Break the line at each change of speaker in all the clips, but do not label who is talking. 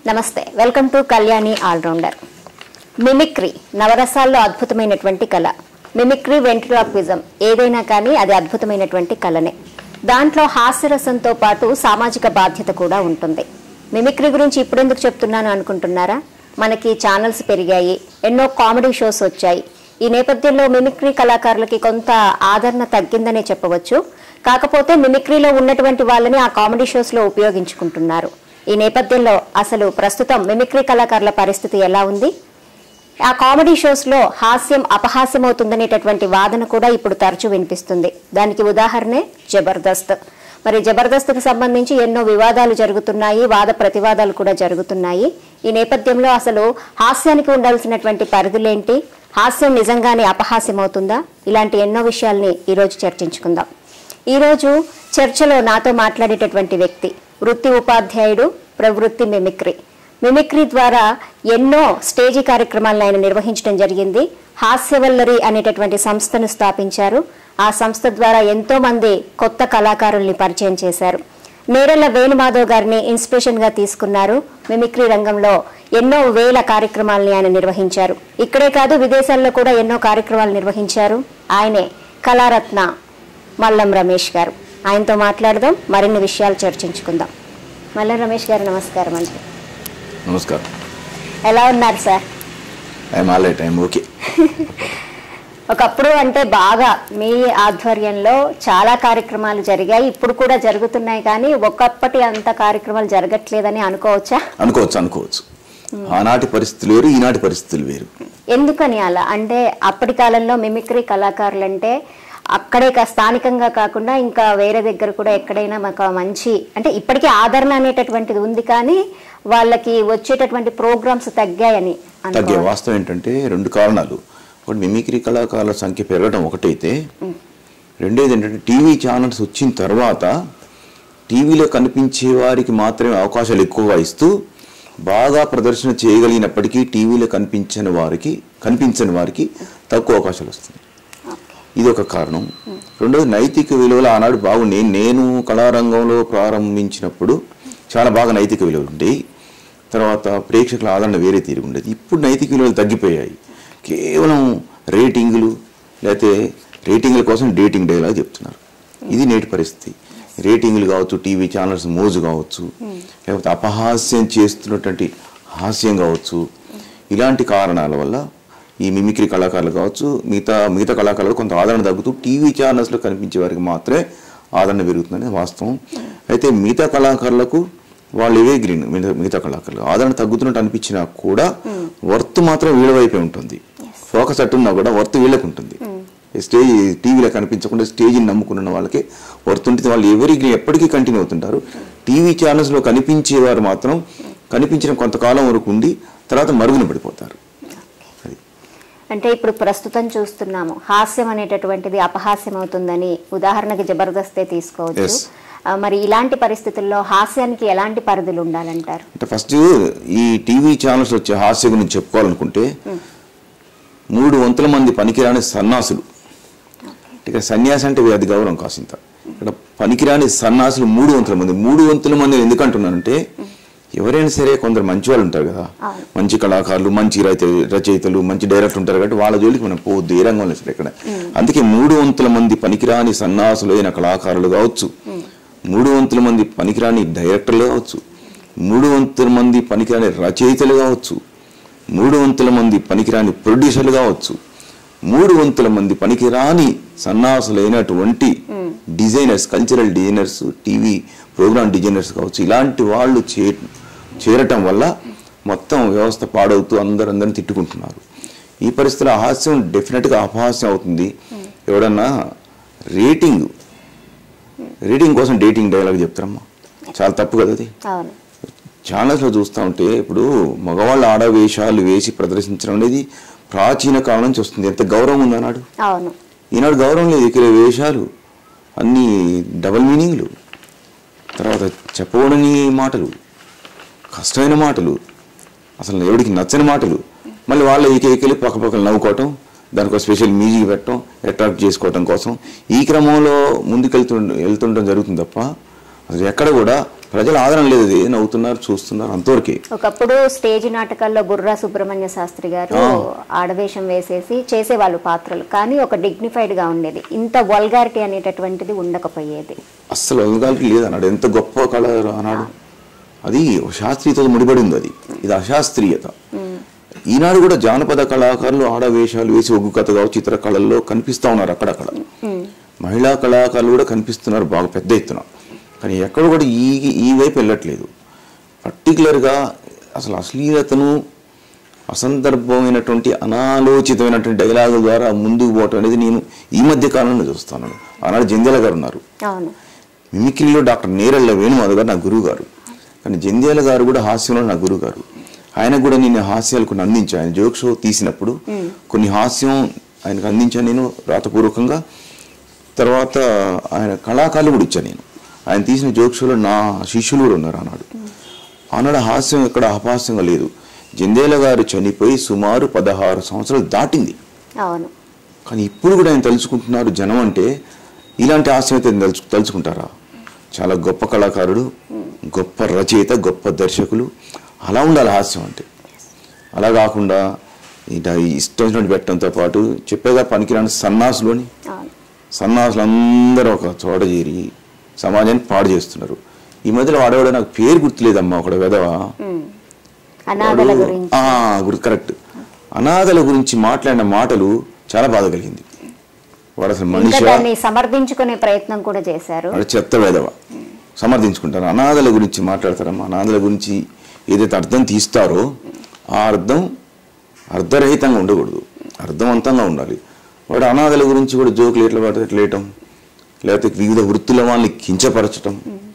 నమస్తే welcome to Kalyani allrounder mimicry నవరసాల్లో అద్భుతమైనటువంటి కళ మిమిక్రీ వెంట్రులాక్విజం ఏదైనా కానీ అది అద్భుతమైనటువంటి కళనే దాంట్లో హాస్యరసంతో పాటు సామాజిక బాధ్యత కూడా ఉంటుంది మిమిక్రీ గురించి ఇప్పుడెందుకు చెప్తున్నాను అనుకుంటున్నారా మనకి ఛానల్స్ పెరిగాయి ఎన్నో కామెడీ షోస్ వచ్చాయి ఈ నేపథ్యంలో మిమిక్రీ కళాకారులకి కొంత ఆదరణ తగ్గిందనే చెప్పవచ్చు కాకపోతే మిమిక్రీలో ఉన్నటువంటి వాళ్ళని ఆ కామెడీ షోస్ లో ఉపయోగించుకుంటున్నారు ఈ నేపథ్యంలో అసలు ప్రస్తుతం మిమిక్రీ కళాకారుల పరిస్థితి ఎలా ఉంది ఆ కామెడీ షోస్ లో హాస్యం అపహాస్యం అవుతుందనేటటువంటి వాదన కూడా ఇప్పుడు తరచూ వినిపిస్తుంది దానికి ఉదాహరణే జబర్దస్త్ మరి జబర్దస్త్కి సంబంధించి ఎన్నో వివాదాలు జరుగుతున్నాయి వాద ప్రతివాదాలు కూడా జరుగుతున్నాయి ఈ నేపథ్యంలో అసలు హాస్యానికి ఉండాల్సినటువంటి పరిధులేంటి హాస్యం నిజంగానే అపహాస్యం అవుతుందా ఇలాంటి ఎన్నో విషయాల్ని ఈరోజు చర్చించుకుందాం ఈరోజు చర్చలో నాతో మాట్లాడేటటువంటి వ్యక్తి వృత్తి ఉపాధ్యాయుడు ప్రవృత్తి మిమిక్రీ మిమిక్రీ ద్వారా ఎన్నో స్టేజీ కార్యక్రమాలను ఆయన నిర్వహించడం జరిగింది హాస్యవల్లరి అనేటటువంటి సంస్థను స్థాపించారు ఆ సంస్థ ద్వారా ఎంతో మంది కొత్త కళాకారుల్ని పరిచయం చేశారు నేరెళ్ల వేణుమాధవ్ గారిని ఇన్స్పిరేషన్ గా తీసుకున్నారు మిమిక్రీ రంగంలో ఎన్నో వేల కార్యక్రమాలని ఆయన నిర్వహించారు ఇక్కడే కాదు విదేశాల్లో కూడా ఎన్నో కార్యక్రమాలు నిర్వహించారు ఆయనే కళారత్న మల్లం రమేష్ గారు ఆయనతో మాట్లాడదాం మరిన్ని విషయాలు చర్చించుకుందాం మల్లం రమేష్ గారు నమస్కారం అండి
నమస్కారం
ఎలా ఉన్నారు sir
I'm all right I'm okay
ఒకప్పుడు అంటే బాగా మీ ఆధ్వర్యంలో చాలా కార్యక్రమాలు జరిగాయి ఇప్పుడు కూడా జరుగుతున్నాయి కానీ ఒకప్పటి అంత కార్యక్రమాలు జరగట్లేదని అనుకోవచ్చా
అనుకోవచ్చు అనుకోవచ్చు ఆనాటి పరిస్థితులు వేరు ఈనాటి పరిస్థితులు వేరు
ఎందుకని అలా అంటే అప్పటి కాలంలో మిమిక్రీ కళాకారులు అంటే అక్కడే కా- స్థానికంగా కాకుండా ఇంకా వేరే దగ్గర కూడా ఎక్కడైనా మాకు మంచి అంటే ఇప్పటికీ ఆదరణ అనేటటువంటిది ఉంది కానీ వాళ్ళకి వచ్చేటటువంటి ప్రోగ్రామ్స్ తగ్గాయని
తగ్గే
అనుకో
వాస్తవం ఏంటంటే రెండు కారణాలు ఒకటి మిమిక్రీ కళాకారుల సంఖ్య పెరగడం ఒకటైతే రెండోది ఏంటంటే టీవీ ఛానల్స్ వచ్చిన తర్వాత టీవీలో కనిపించే వారికి మాత్రమే అవకాశాలు ఎక్కువగా ఇస్తూ బాగా ప్రదర్శన చేయగలిగినప్పటికీ టీవీలో కనిపించని వారికి కనిపించని వారికి తక్కువ అవకాశాలు వస్తుంది ఇది ఒక కారణం రెండోది నైతిక విలువలు ఆనాడు బాగుండే నేను కళారంగంలో ప్రారంభించినప్పుడు చాలా బాగా నైతిక విలువలు ఉండేవి తర్వాత ప్రేక్షకుల ఆదరణ వేరే తీరు ఉండేది ఇప్పుడు నైతిక విలువలు తగ్గిపోయాయి కేవలం రేటింగులు లేకపోతే రేటింగుల కోసం డేటింగ్ డేలా చెప్తున్నారు ఇది నేటి పరిస్థితి రేటింగులు కావచ్చు టీవీ ఛానల్స్ మోజు కావచ్చు లేకపోతే అపహాస్యం చేస్తున్నటువంటి హాస్యం కావచ్చు ఇలాంటి కారణాల వల్ల ఈ మిమిక్రీ కళాకారులు కావచ్చు మిగతా మిగతా కళాకారులు కొంత ఆదరణ తగ్గుతూ టీవీ ఛానల్స్లో కనిపించే వారికి మాత్రమే ఆదరణ పెరుగుతుందని వాస్తవం అయితే మిగతా కళాకారులకు వాళ్ళు ఇవే గ్రీన్ మిగతా మిగతా కళాకారులు ఆదరణ తగ్గుతున్నట్టు అనిపించినా కూడా వర్త్ మాత్రం వీళ్ళ వైపే ఉంటుంది ఫోకస్ అట్టున్నా కూడా వర్త్ వీళ్ళకి ఉంటుంది స్టేజ్ టీవీలో కనిపించకుండా స్టేజ్ని నమ్ముకున్న వాళ్ళకి వర్త్ ఉంటుంది వాళ్ళు ఎవరి ఎప్పటికీ కంటిన్యూ అవుతుంటారు టీవీ ఛానల్స్లో కనిపించేవారు మాత్రం కనిపించిన కొంతకాలం వరకు ఉండి తర్వాత మరుగున పడిపోతారు అది
అంటే ఇప్పుడు ప్రస్తుతం చూస్తున్నాము హాస్యం అనేటటువంటిది అపహాస్యం అవుతుందని ఉదాహరణకి జబర్దస్తే తీసుకోవచ్చు
Yes.
ఆ, మరి ఇలాంటి పరిస్థితుల్లో హాస్యానికి ఎలాంటి పరిధులు ఉండాలంటారు
అంటే ఫస్ట్ ఈ టీవీ ఛానల్స్ వచ్చే హాస్య గురించి చెప్పుకోవాలనుకుంటే మూడు వంతుల మంది పనికిరాని సన్నాసులు ఇక సన్యాసి అంటే అది గౌరవం కాసింత ఇక్కడ పనికిరాని సన్నాసులు మూడు వంతుల మంది మూడు వంతుల మంది ఎందుకు అంటున్నానంటే ఎవరైనా సరే కొందరు మంచి వాళ్ళు ఉంటారు కదా
అవును.
మంచి కళాకారులు మంచి రచయి రచయితలు మంచి డైరెక్టర్ ఉంటారు కాబట్టి వాళ్ళ జోలికి మనం పోవద్దు ఏ రంగంలో సరే ఇక్కడ అందుకే మూడు వంతుల మంది పనికిరాని సన్నాసులైన కళాకారులు కావచ్చు మూడు వంతుల మంది పనికిరాని డైరెక్టర్లు కావచ్చు మూడు వంతుల మంది పనికిరాని రచయితలు కావచ్చు మూడు వంతుల మంది పనికిరాని ప్రొడ్యూసర్లు కావచ్చు మూడు వంతుల మంది పనికిరాని సన్నాసులైనటువంటి designers cultural designers TV programme designers కావచ్చు ఇలాంటి వాళ్ళు చే చేరటం వల్ల మొత్తం వ్యవస్థ పాడవుతూ అందరూ అందరిని తిట్టుకుంటున్నారు ఈ పరిస్థితిలో హాస్యం డెఫినెట్గా అపహాస్యం అవుతుంది ఎవడన్నా రేటింగ్ రేటింగ్ కోసం డేటింగ్ డైలాగ్ చెప్తారమ్మా చాలా తప్పు కదా అది
అవును
ఛానల్స్లో చూస్తూ ఉంటే ఇప్పుడు మగవాళ్ళ ఆడవేషాలు వేసి ప్రదర్శించడం అనేది ప్రాచీన కాలం నుంచి వస్తుంది ఎంత గౌరవం ఉంది అన్నాడు
అవును
ఈనాడు గౌరవం లేదు ఇక్కడ వేషాలు అన్ని డబల్ మీనింగ్లు తర్వాత చెప్పకూడని మాటలు కష్టమైన మాటలు అసలు ఎవరికి నచ్చని మాటలు మళ్ళీ వాళ్ళ ఏకేకెళ్ళి పక్క పక్కన నవ్వుకోవటం దానికి ఒక స్పెషల్ మ్యూజిక్ పెట్టడం అట్రాక్ట్ చేసుకోవటం కోసం ఈ క్రమంలో ముందుకెళ్తు వెళ్తుండడం జరుగుతుంది తప్ప అసలు ఎక్కడ కూడా ప్రజల ఆదరణ లేదు అది నవ్వుతున్నారు చూస్తున్నారు అంతవరకే
ఒకప్పుడు స్టేజ్ నాటకాల్లో బుర్రా సుబ్రహ్మణ్య శాస్త్రి గారు
ఆ.
ఆడవేషం వేసేసి చేసేవాళ్ళు పాత్రలు కానీ ఒక డిగ్నిఫైడ్ గా ఉండేది ఇంత వల్గారిటీ అనేటటువంటిది ఉండకపోయేది
అస్సలు అవగాహనకి లేదన్నాడు ఎంత గొప్ప కళ అన్నాడు అది ఒక శాస్త్రీయతతో ముడిపడి ఉంది అది ఇది అశాస్త్రీయత ఈనాడు కూడా జానపద కళాకారులు ఆడవేషాలు వేసి ఒగ్గు కథ కావచ్చు ఇతర కళల్లో కనిపిస్తా ఉన్నారు అక్కడక్కడ మహిళా కళాకారులు కూడా కనిపిస్తున్నారు బాగా పెద్ద ఎత్తున కానీ ఎక్కడ కూడా ఈ ఈ వైపు వెళ్ళట్లేదు పర్టికులర్గా అసలు అశ్లీలతను అసందర్భమైనటువంటి అనాలోచితమైనటువంటి డైలాగుల ద్వారా ముందుకు పోవటం అనేది నేను ఈ మధ్య కాలంలో చూస్తాను ఆనాడు జంధ్యాల గారు ఉన్నారు
అవును
మిమిక్రీలో డాక్టర్ నేరళ్ళ వేణుమాధవ్ గారు నా గురువు గారు కానీ జంధ్యాల గారు కూడా హాస్యంలో నా గురువు గారు ఆయన కూడా నేను హాస్యాలు కొన్ని అందించాను ఆయన జోక్ షో తీసినప్పుడు కొన్ని హాస్యం ఆయనకు అందించాను నేను రాతపూర్వకంగా తర్వాత ఆయన కళాకారులు కూడా ఇచ్చాను నేను ఆయన తీసిన జోక్ షోలో నా శిష్యులు కూడా ఉన్నారు ఆనాడు ఆనాడు హాస్యం ఎక్కడ అపహాస్యంగా లేదు జంధ్యాల గారు చనిపోయి సుమారు పదహారు సంవత్సరాలు దాటింది
అవును
కానీ ఇప్పుడు కూడా ఆయన తలుచుకుంటున్నారు జనం అంటే ఇలాంటి హాస్యం అయితే తలుచు తలుచుకుంటారా చాలా గొప్ప కళాకారుడు గొప్ప రచయిత గొప్ప దర్శకులు అలా ఉండాలి హాస్యం అంటే అలా కాకుండా ఇట ఇష్టం వచ్చినట్టు పెట్టడంతో పాటు చెప్పేగా పనికిరాని సన్నాసులోని
అవును
సన్నాసులు అందరూ ఒక చోట చేరి సమాజాన్ని పాడు చేస్తున్నారు ఈ మధ్యలో వాడేవాడు నాకు పేరు గుర్తులేదమ్మా ఒకడు వెధవ
ఉమ్. అనాథల
వాడు-
గురించి
ఆ, గుర్తు కరెక్ట్ అనాథల గురించి మాట్లాడిన మాటలు చాలా బాధ కలిగింది వాడు అసలు
ఇంకా
మనిషి
దాన్ని సమర్థించుకునే ప్రయత్నం కూడా చేశారు
వాడు చెత్త వేదవ సమర్థించుకుంటారు అనాథల గురించి మాట్లాడతారమ్మా అనాథల గురించి ఏదైతే అర్థం తీస్తారో ఆ అర్థం అర్ధరహితంగా ఉండకూడదు అర్థవంతంగా ఉండాలి వాడు అనాథల గురించి కూడా జోకులు ఎట్లా పడితే ఎట్లా వేయటం లేకపోతే వివిధ వృత్తుల వాళ్ళని కించపరచటం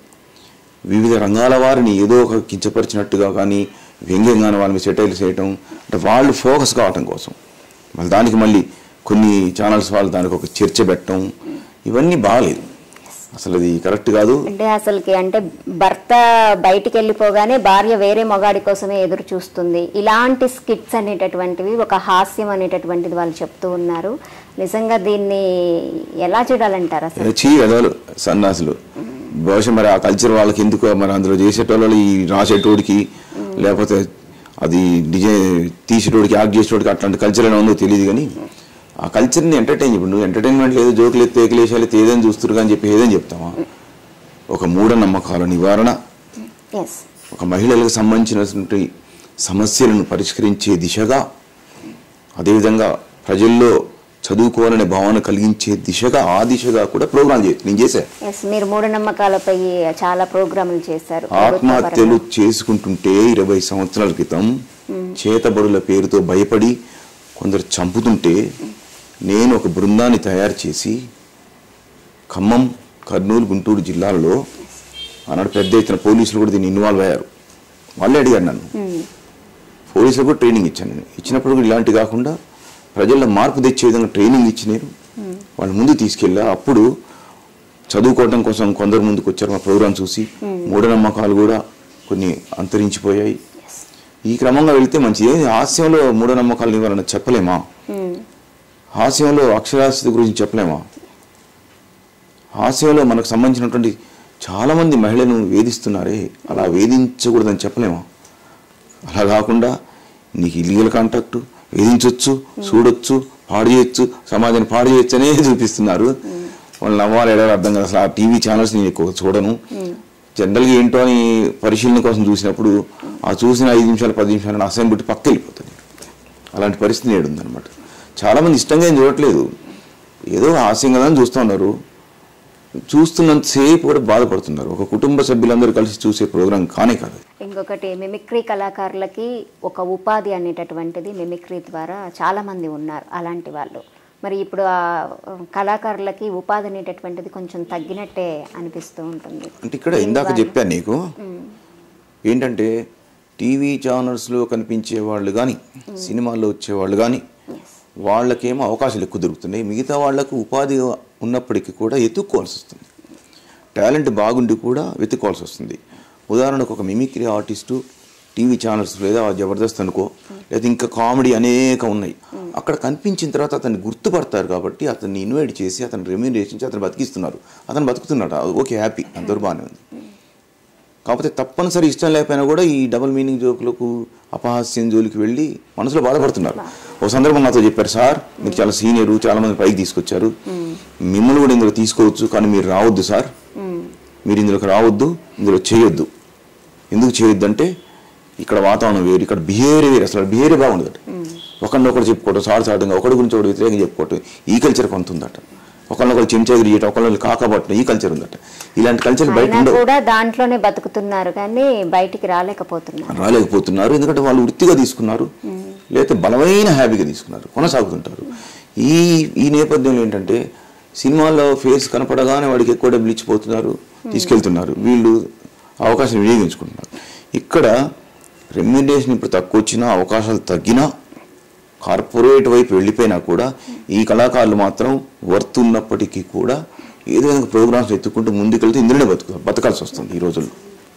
వివిధ రంగాల వారిని ఏదో ఒక కించపరిచినట్టుగా కానీ వ్యంగ్యంగానే వాళ్ళని సెటైల్స్ చేయటం అంటే వాళ్ళు ఫోకస్ కావటం కోసం మళ్ళీ దానికి మళ్ళీ కొన్ని ఛానల్స్ వాళ్ళు దానికి ఒక చర్చ పెట్టడం ఇవన్నీ బాగాలేదు అసలు అది కరెక్ట్ కాదు
అంటే అసలుకి అంటే భర్త బయటికి వెళ్ళిపోగానే భార్య వేరే మొగాడి కోసమే ఎదురు చూస్తుంది ఇలాంటి స్కిట్స్ అనేటటువంటివి ఒక హాస్యం అనేటటువంటిది వాళ్ళు చెప్తూ ఉన్నారు నిజంగా దీన్ని ఎలా చూడాలంటారు అసలు
చీ ఎదవలు సన్నాసులు బహుశా మరి ఆ కల్చర్ వాళ్ళకి ఎందుకు మరి అందులో చేసేటోళ్ళు ఈ రాసేటోడికి లేకపోతే అది డిజైన్ తీసేటోడికి యాక్ట్ చేసేటోడికి అట్లాంటి కల్చర్ అయినా ఉందో తెలియదు కానీ ఆ కల్చర్ని ఎంటర్టైన్ ఇప్పుడు నువ్వు ఎంటర్టైన్మెంట్ లేదు జోకులు ఎత్తే ఏకలేశాలు ఎత్తే ఏదని చూస్తున్నారు అని చెప్పి ఏదని చెప్తావా ఒక మూఢనమ్మకాల నివారణ
ఎస్
ఒక మహిళలకు సంబంధించినటువంటి సమస్యలను పరిష్కరించే దిశగా అదేవిధంగా ప్రజల్లో చదువుకోవాలనే భావన కలిగించే దిశగా ఆ దిశగా కూడా ప్రోగ్రాం చే నేను చేశాను
ఎస్ మీరు మూఢనమ్మకాలపై చాలా ప్రోగ్రాములు చేశారు
ఆత్మహత్యలు
ప్రభుత్వ
చేసుకుంటుంటే ఇరవై సంవత్సరాల క్రితం చేతబడుల పేరుతో భయపడి కొందరు చంపుతుంటే నేను ఒక బృందాన్ని తయారు చేసి ఖమ్మం కర్నూలు గుంటూరు జిల్లాలలో ఆనాడు పెద్ద ఎత్తున పోలీసులు కూడా దీన్ని ఇన్వాల్వ్ అయ్యారు వాళ్ళే అడిగారు నన్ను పోలీసులకు కూడా ట్రైనింగ్ ఇచ్చాను నేను ఇచ్చినప్పుడు కూడా ఇలాంటి కాకుండా ప్రజల్లో మార్పు తెచ్చే విధంగా ట్రైనింగ్ ఇచ్చి నేను వాళ్ళ ముందు తీసుకెళ్ళా అప్పుడు చదువుకోవడం కోసం కొందరు ముందుకు వచ్చారు మా ప్రోగ్రాం చూసి మూఢనమ్మకాలు కూడా కొన్ని అంతరించిపోయాయి ఈ క్రమంగా వెళితే మంచిది ఏది హాస్యంలో మూఢనమ్మకాలు నివారణ చెప్పలేమా హాస్యంలో అక్షరాస్యత గురించి చెప్పలేమా హాస్యంలో మనకు సంబంధించినటువంటి చాలామంది మహిళలను వేధిస్తున్నారే అలా వేధించకూడదని చెప్పలేమా అలా కాకుండా నీకు ఇల్లీగల్ కాంటాక్ట్ వేధించవచ్చు చూడొచ్చు పాడు చేయొచ్చు సమాజాన్ని పాడు చేయొచ్చు అనే చూపిస్తున్నారు వాళ్ళు నవ్వాలి ఎడవ అర్థం కాదు అసలు ఆ టీవీ ఛానల్స్ నేను ఎక్కువ చూడను జనరల్గా ఏంటో అని పరిశీలన కోసం చూసినప్పుడు ఆ చూసిన ఐదు నిమిషాలు పది నిమిషాలు అసహ్యం పెట్టి పక్క వెళ్ళిపోతుంది అలాంటి పరిస్థితి నేడు ఉందన్నమాట చాలామంది ఇష్టంగా ఏం చూడట్లేదు ఏదో హాస్యం కదా అని చూస్తూ ఉన్నారు చూస్తున్నంతసేపు కూడా బాధపడుతున్నారు ఒక కుటుంబ సభ్యులందరూ కలిసి చూసే ప్రోగ్రాం కానే కాదు
ఇంకొకటి మిమిక్రీ కళాకారులకి ఒక ఉపాధి అనేటటువంటిది మిమిక్రీ ద్వారా చాలా మంది ఉన్నారు అలాంటి వాళ్ళు మరి ఇప్పుడు ఆ కళాకారులకి ఉపాధి అనేటటువంటిది కొంచెం తగ్గినట్టే అనిపిస్తూ ఉంటుంది
అంటే ఇక్కడ ఇందాక చెప్పాను నీకు ఏంటంటే టీవీ ఛానల్స్లో కనిపించే వాళ్ళు కానీ సినిమాల్లో వచ్చేవాళ్ళు కానీ వాళ్ళకేమో అవకాశాలు ఎక్కువ దొరుకుతున్నాయి మిగతా వాళ్ళకు ఉపాధి ఉన్నప్పటికీ కూడా ఎత్తుక్కోవాల్సి వస్తుంది టాలెంట్ బాగుండి కూడా వెతుక్కోవాల్సి వస్తుంది ఉదాహరణకు ఒక మిమిక్రీ ఆర్టిస్టు టీవీ ఛానల్స్ లేదా జబర్దస్త్ అనుకో లేదా ఇంకా కామెడీ అనేక ఉన్నాయి అక్కడ కనిపించిన తర్వాత అతన్ని గుర్తుపడతారు కాబట్టి అతన్ని ఇన్వైట్ చేసి అతను రెమ్యూనరేషన్ చేసి అతను బతికిస్తున్నారు అతను బతుకుతున్నాడు ఓకే హ్యాపీ అందరూ బాగానే ఉంది కాకపోతే తప్పనిసరి ఇష్టం లేకపోయినా కూడా ఈ డబుల్ మీనింగ్ జోకులకు అపహాస్యం జోలికి వెళ్ళి మనసులో బాధపడుతున్నారు ఒక సందర్భం నాతో చెప్పారు సార్ మీరు చాలా సీనియర్ చాలా మంది పైకి తీసుకొచ్చారు మిమ్మల్ని కూడా ఇందులో తీసుకోవచ్చు కానీ మీరు రావద్దు సార్ మీరు ఇందులోకి రావద్దు ఇందులో చేయొద్దు ఎందుకు చేయొద్దు అంటే ఇక్కడ వాతావరణం వేరు ఇక్కడ బిహేవియర్ వేరు అసలు బిహేవియర్ బాగుండదట ఒకరిని ఒకటి చెప్పుకోవటం సాడు సాడుగా ఒకటి గురించి ఒకటి వ్యతిరేకంగా చెప్పుకోవటం ఈ కల్చర్ కొంత ఉందట ఒకరినొకరు చెంచాగిరి చేయటం ఒకరిని కాకపట్టడం ఈ కల్చర్ ఉందట ఇలాంటి కల్చర్ బయట
అయినా
ఉండవు
కూడా దాంట్లోనే బతుకుతున్నారు కానీ బయటికి రాలేకపోతున్నారు
రాలేకపోతున్నారు ఎందుకంటే వాళ్ళు వృత్తిగా తీసుకున్నారు లేకపోతే బలమైన హ్యాబీగా తీసుకున్నారు కొనసాగుతుంటారు ఈ ఈ నేపథ్యంలో ఏంటంటే సినిమాల్లో ఫేస్ కనపడగానే వాడికి ఎక్కువ డబ్బులు ఇచ్చిపోతున్నారు తీసుకెళ్తున్నారు వీళ్ళు అవకాశం వినియోగించుకుంటున్నారు ఇక్కడ రెమ్యునరేషన్ ఇప్పుడు తక్కువ వచ్చినా అవకాశాలు తగ్గినా కార్పొరేట్ వైపు వెళ్ళిపోయినా కూడా ఈ కళాకారులు మాత్రం వర్త్ ఉన్నప్పటికీ కూడా ఏదో ఒక ప్రోగ్రామ్స్ ఎత్తుకుంటూ ముందుకెళ్తే ఇందులోనే బతుకు బతకాల్సి వస్తుంది ఈ రోజుల్లో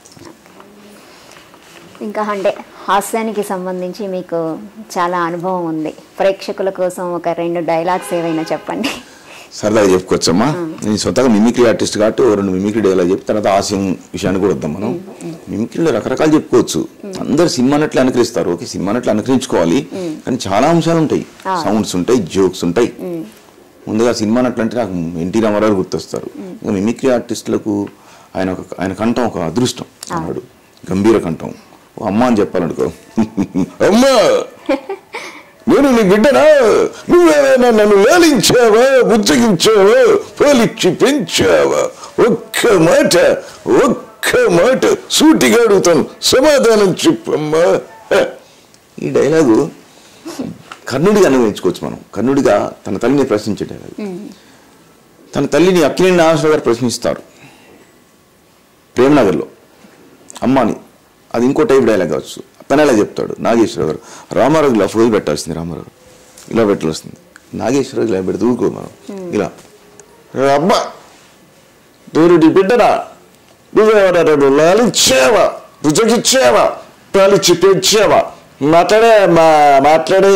ఇంకా అంటే హాస్యానికి సంబంధించి మీకు చాలా అనుభవం ఉంది ప్రేక్షకుల కోసం ఒక రెండు డైలాగ్స్ ఏవైనా చెప్పండి
సరదాగా చెప్పుకోవచ్చమ్మా నేను స్వతహాగా మిమిక్రీ ఆర్టిస్ట్ కాబట్టి ఓ రెండు మిమిక్రీ డైలాగ్ చెప్పి తర్వాత హాస్యం విషయాన్ని కూడా వద్దాం మనం మిమిక్రీలో రకరకాలు చెప్పుకోవచ్చు అందరు సినిమా నట్లు అనుకరిస్తారు ఓకే సినిమా నట్లు అనుకరించుకోవాలి కానీ చాలా అంశాలు ఉంటాయి సౌండ్స్ ఉంటాయి జోక్స్ ఉంటాయి ముందుగా సినిమా నట్లు అంటే నాకు ఎన్టీ రామారావు గుర్తొస్తారు ఇంకా మిమిక్రీ ఆర్టిస్టులకు ఆయన ఒక ఆయన కంఠం ఒక అదృష్టం అన్నాడు గంభీర కంఠం ఓ అమ్మ అని చెప్పాలనుకో అమ్మా నేను నీ బిడ్డనా నువ్వేమైనా నన్ను లాలించావా బుజ్జగించావా పాలిచ్చి పెంచావా ఒక్క మాట ఒక్క మాట సూటిగా అడుగుతాను సమాధానం చెప్పమ్మా హ. ఈ డైలాగు కర్ణుడిగా అన్వయించుకోవచ్చు మనం కర్ణుడిగా తన తల్లిని ప్రశ్నించే డైలాగ్ తన తల్లిని అక్కినేని నాగేశ్వర గారు ప్రశ్నిస్తారు ప్రేమనగర్లో అమ్మాని అది ఇంకో టైప్ డైలాగ్ కావచ్చు తను ఎలా చెప్తాడు నాగేశ్వర గారు రామారావు ఇలా ఫోజు పెట్టాల్సింది రామారావు గారు. ఇలా పెట్టాల్సింది నాగేశ్వర ఇలా పెడితే ఊరుకో మనం ఇలా "ఏ అబ్బా దూరుడి బిడ్డరా నువ్వేమన్నా నన్ను లాలించావా రుజగిచ్చావా పాలిచ్చి పెంచావా మాట్లాడే మా మాట్లాడే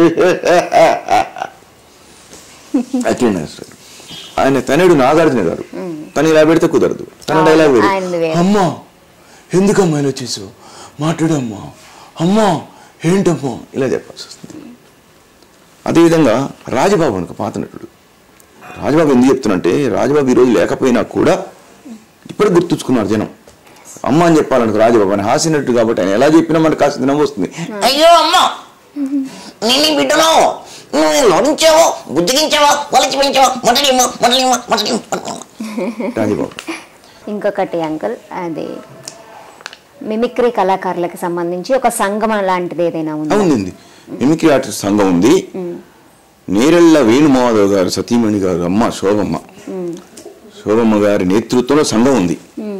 అట్లే నాగేశ్వర గారు. ఆయన తనయుడు నాగార్జున గారు తను ఇలా పెడితే కుదరదు తన డైలాగ్ వేరు
ఆయనది వేరు.
అమ్మా ఎందుకమ్మా ఇలా చేసావు మాట్లాడమ్మా అమ్మా ఏంటమ్మా ఇలా చెప్పాల్సి వస్తుంది అదేవిధంగా రాజబాబు అనుకో పాత నటుడు రాజబాబు ఎందుకు చెప్తున్నంటే రాజబాబు ఈరోజు లేకపోయినా కూడా ఇప్పుడు గుర్తుంచుకున్నారు జనం అమ్మ అని చెప్పాలనుకో రాజబాబు అని హాస్య నటుడు కాబట్టి ఆయన ఎలా చెప్పినా మనకు కాస్త దినం వస్తుంది
అయ్యో అమ్మ నేను నీ బిడ్డను నువ్వు లభించావో బుద్ధిగించావో వలచి పెంచావో మొదలేమో మొదలేమో మొదలేమో
రాజబాబు
ఇంకొకటి అంకుల్ అది మిమిక్రీ కళాకారులకు సంబంధించి ఒక సంగమం లాంటిది ఏదైనా ఉందా
ఉంది మిమిక్రీ ఆర్టిస్ట్ సంఘం ఉంది నేరెళ్ళ వేణుమాధవ్ గారు సతీమణి గారు అమ్మ శోభమ్మ శోభమ్మ గారి నేతృత్వంలో సంఘం ఉంది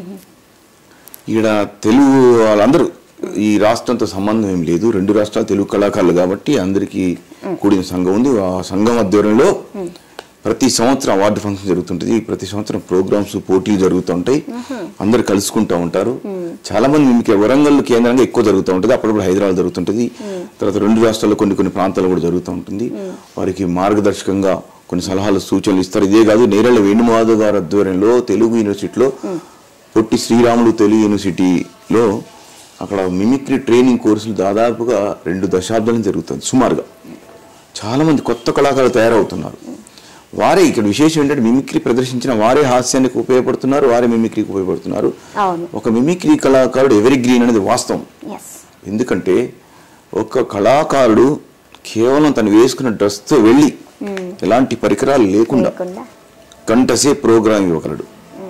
ఈడ తెలుగు వాళ్ళందరూ ఈ రాష్ట్రంతో సంబంధం ఏం లేదు రెండు రాష్ట్రాలు తెలుగు కళాకారులు కాబట్టి అందరికీ కూడిన సంఘం ఉంది ఆ సంఘం ఆధ్వర్యంలో ప్రతి సంవత్సరం అవార్డు ఫంక్షన్ జరుగుతుంటుంది ప్రతి సంవత్సరం ప్రోగ్రామ్స్ పోటీలు జరుగుతుంటాయి అందరు కలుసుకుంటూ ఉంటారు చాలా మంది మీకు వరంగల్ కేంద్రంగా ఎక్కువ జరుగుతూ ఉంటుంది అప్పుడప్పుడు హైదరాబాద్ జరుగుతుంటుంది తర్వాత రెండు రాష్ట్రాల్లో కొన్ని కొన్ని ప్రాంతాల్లో కూడా జరుగుతూ ఉంటుంది వారికి మార్గదర్శకంగా కొన్ని సలహాలు సూచనలు ఇస్తారు ఇదే కాదు నేరేళ్ల వేణుమాధవ్ గారి ఆధ్వర్యంలో తెలుగు యూనివర్సిటీలో పొట్టి శ్రీరాములు తెలుగు యూనివర్సిటీలో అక్కడ మిమిక్రీ ట్రైనింగ్ కోర్సులు దాదాపుగా రెండు దశాబ్దాలు జరుగుతుంది సుమారుగా చాలా మంది కొత్త కళాకారులు తయారవుతున్నారు వారే ఇక్కడ విశేషం ఏంటంటే మిమిక్రీ ప్రదర్శించిన వారే హాస్యానికి ఉపయోగపడుతున్నారు వారే మిమిక్రీకి ఉపయోగపడుతున్నారు
అవును
ఒక మిమిక్రీ కళాకారుడు ఎవరి గ్రీన్ అనేది వాస్తవం
ఎస్
ఎందుకంటే ఒక కళాకారుడు కేవలం తను వేసుకున్న డ్రెస్తో వెళ్ళి ఎలాంటి పరికరాలు లేకుండా
లేకుండా
గంటసే ప్రోగ్రామ్ ఇవ్వగలడు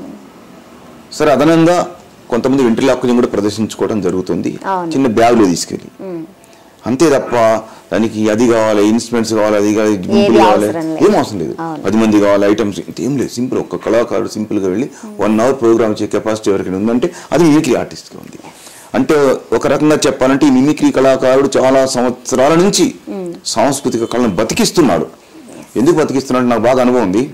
సరే అదనంగా కొంతమంది వెంట్రులాక్కుని కూడా ప్రదర్శించుకోవడం జరుగుతుంది
అవును.
చిన్న బ్యాగ్లో తీసుకెళ్ళి అంతే తప్ప దానికి అది కావాలి ఇన్స్ట్రుమెంట్స్ కావాలి అది కావాలి గుంపులు కావాలి
అవసరం లేదు.
ఏం అవసరం లేదు
అవును.
పది మంది కావాలి ఐటమ్స్ ఏం లేదు సింపుల్ ఒక కళాకారుడు సింపుల్ గా వెళ్ళి వన్ అవర్ ప్రోగ్రామ్ ఇచ్చే కెపాసిటీ ఎవరికైనా ఉందంటే అది మిమిక్రీ ఆర్టిస్ట్ కి ఉంది అంటే ఒక రకంగా చెప్పాలంటే ఈ మిమిక్రీ కళాకారుడు చాలా సంవత్సరాల నుంచి సాంస్కృతిక కళను బతికిస్తున్నాడు ఎందుకు బతికిస్తున్నాడు నాకు బాగా అనుభవం ఉంది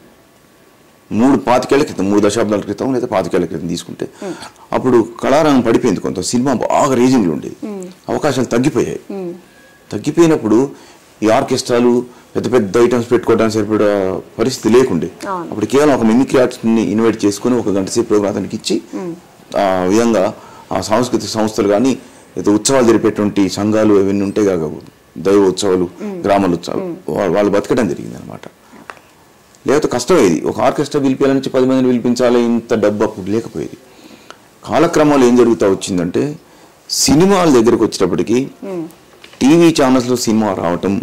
మూడు పాతికేళ్ల క్రితం మూడు దశాబ్దాల క్రితం లేదా పాతికేళ్ల క్రితం తీసుకుంటే అప్పుడు కళారంగం పడిపోయింది కొంత సినిమా బాగా రేజింగ్లో ఉండేది అవకాశాలు తగ్గిపోయాయి తగ్గిపోయినప్పుడు ఈ ఆర్కెస్ట్రాలు పెద్ద పెద్ద ఐటమ్స్ పెట్టుకోవడానికి సరిపడా పరిస్థితి లేకుండే
అవును.
అప్పుడు కేవలం ఒక మిమిక్రీ ఆర్టిస్ట్ని ఇన్వైట్ చేసుకుని ఒక గంట సేపు ప్రోగ్రామ్ అతనికి ఇచ్చి ఆ విధంగా ఆ సాంస్కృతిక సంస్థలు కానీ ఏదో ఉత్సవాలు జరిపేటువంటి సంఘాలు అవన్నీ ఉంటాయి కాక దైవ ఉత్సవాలు గ్రామాల ఉత్సవాలు వా- వాళ్ళు బతకడం జరిగింది అనమాట లేకపోతే కష్టం ఇది ఒక ఆర్కెస్ట్రా పిలిపించాలని పది మందిని పిలిపించాలి ఇంత డబ్బు అప్పుడు లేకపోయేది కాలక్రమంలో ఏం జరుగుతూ వచ్చిందంటే సినిమాల దగ్గరకు వచ్చేటప్పటికి టీవీ ఛానల్స్లో సినిమా రావటం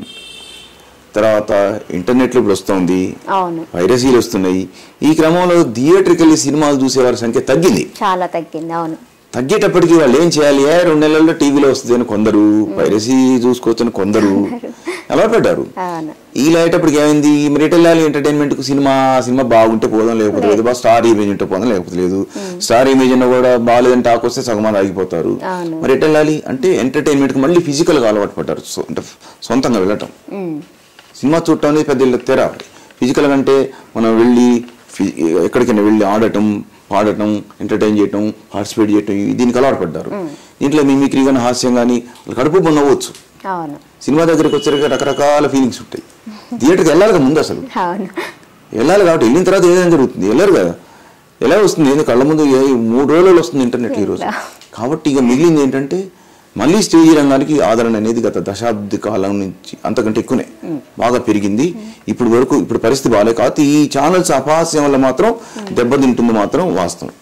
తర్వాత ఇంటర్నెట్లో ఇప్పుడు వస్తుంది
అవును
వైరసీలు వస్తున్నాయి ఈ క్రమంలో థియేటర్కి వెళ్ళి సినిమాలు చూసేవారి సంఖ్య తగ్గింది
చాలా తగ్గింది అవును
తగ్గేటప్పటికి వాళ్ళు ఏం చేయాలి ఏ రెండు నెలల్లో టీవీలో వస్తుంది అని కొందరు వైరసీ చూసుకోవచ్చని కొందరు అలవాటు పడ్డారు
అవును
ఇలా అయ్యేటప్పటికి ఏమైంది మరి ఎటు వెళ్ళాలి ఎంటర్టైన్మెంట్ కు సినిమా సినిమా బాగుంటే పోదాం లేకపోతే లేదు బా స్టార్ ఇమేజ్ ఉంటే పోదాం లేకపోతే లేదు స్టార్ ఇమేజ్ అన్న కూడా బాగాలేదని టాక్ వస్తే సగం మంది ఆగిపోతారు
అవును.
మరి ఎటు వెళ్ళాలి అంటే ఎంటర్టైన్మెంట్ కి మళ్ళీ ఫిజికల్ గా అలవాటు పడ్డారు సో- అంటే సొంతంగా వెళ్ళటం
ఉమ్.
సినిమా చూడటం అనేది పెద్ద ఇళ్ళ తెర ఫిజికల్ అంటే మనం వెళ్ళి ఫి- ఎక్కడికైనా వెళ్ళి ఆడటం పాడటం ఎంటర్టైన్ చేయటం పార్టిసిపేట్ చేయటం ఇవి దీనికి అలవాటు పడ్డారు దీంట్లో మిమిక్రీ కానీ హాస్యం కానీ వాళ్ళు కడుపు నవ్వచ్చు
అవును
సినిమా దగ్గరికి వచ్చేసరికి రకరకాల ఫీలింగ్స్ ఉంటాయి థియేటర్కి వెళ్ళాలి కదా ముందు అసలు
అవును
వెళ్ళాలి కాబట్టి వెళ్ళిన తర్వాత ఏదైనా జరుగుతుంది వెళ్ళరు కదా ఎలా వస్తుంది ఏంది కళ్ళ ముందు ఏ- మూడు రోజులు వస్తుంది ఇంటర్నెట్ ఈరోజు కాబట్టి ఇక మిగిలింది ఏంటంటే మళ్ళీ స్టేజ్ రంగానికి ఆదరణ అనేది గత దశాబ్ది కాలం నుంచి అంతకంటే ఎక్కువనే బాగా పెరిగింది ఇప్పుడు వరకు ఇప్పుడు పరిస్థితి బాగాలే కాబట్టి ఈ ఛానల్స్ అపహాస్యం వల్ల మాత్రం దెబ్బతింటుంది మాత్రం వాస్తవం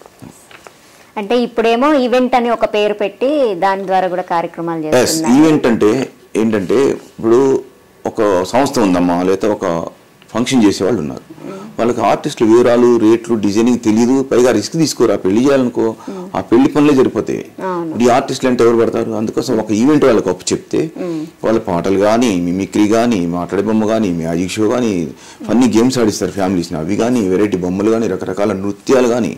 అంటే ఇప్పుడేమో ఈవెంట్ అని ఒక పేరు పెట్టి దాని ద్వారా కూడా కార్యక్రమాలు
ఎస్
చేస్తున్నారు
ఈవెంట్ అంటే ఏంటంటే ఇప్పుడు ఒక సంస్థ ఉందమ్మా లేదా ఒక ఫంక్షన్ చేసేవాళ్ళు ఉన్నారు వాళ్ళకి ఆర్టిస్టుల వివరాలు రేట్లు డిజైనింగ్ తెలియదు పైగా రిస్క్ తీసుకోరు ఆ పెళ్లి చేయాలనుకో ఆ పెళ్లి పనులే సరిపోతాయి
అవును.
ఇప్పుడు ఈ ఆర్టిస్టులు అంటే ఎవరు పడతారు అందుకోసం ఒక ఈవెంట్ వాళ్ళకి అప్పు చెప్తే వాళ్ళ పాటలు కానీ మిమిక్రీ కానీ మాట్లాడే బొమ్మ కానీ మ్యాజిక్ షో కానీ ఫన్నీ గేమ్స్ ఆడిస్తారు ఫ్యామిలీస్ని అవి కానీ వెరైటీ బొమ్మలు కానీ రకరకాల నృత్యాలు కానీ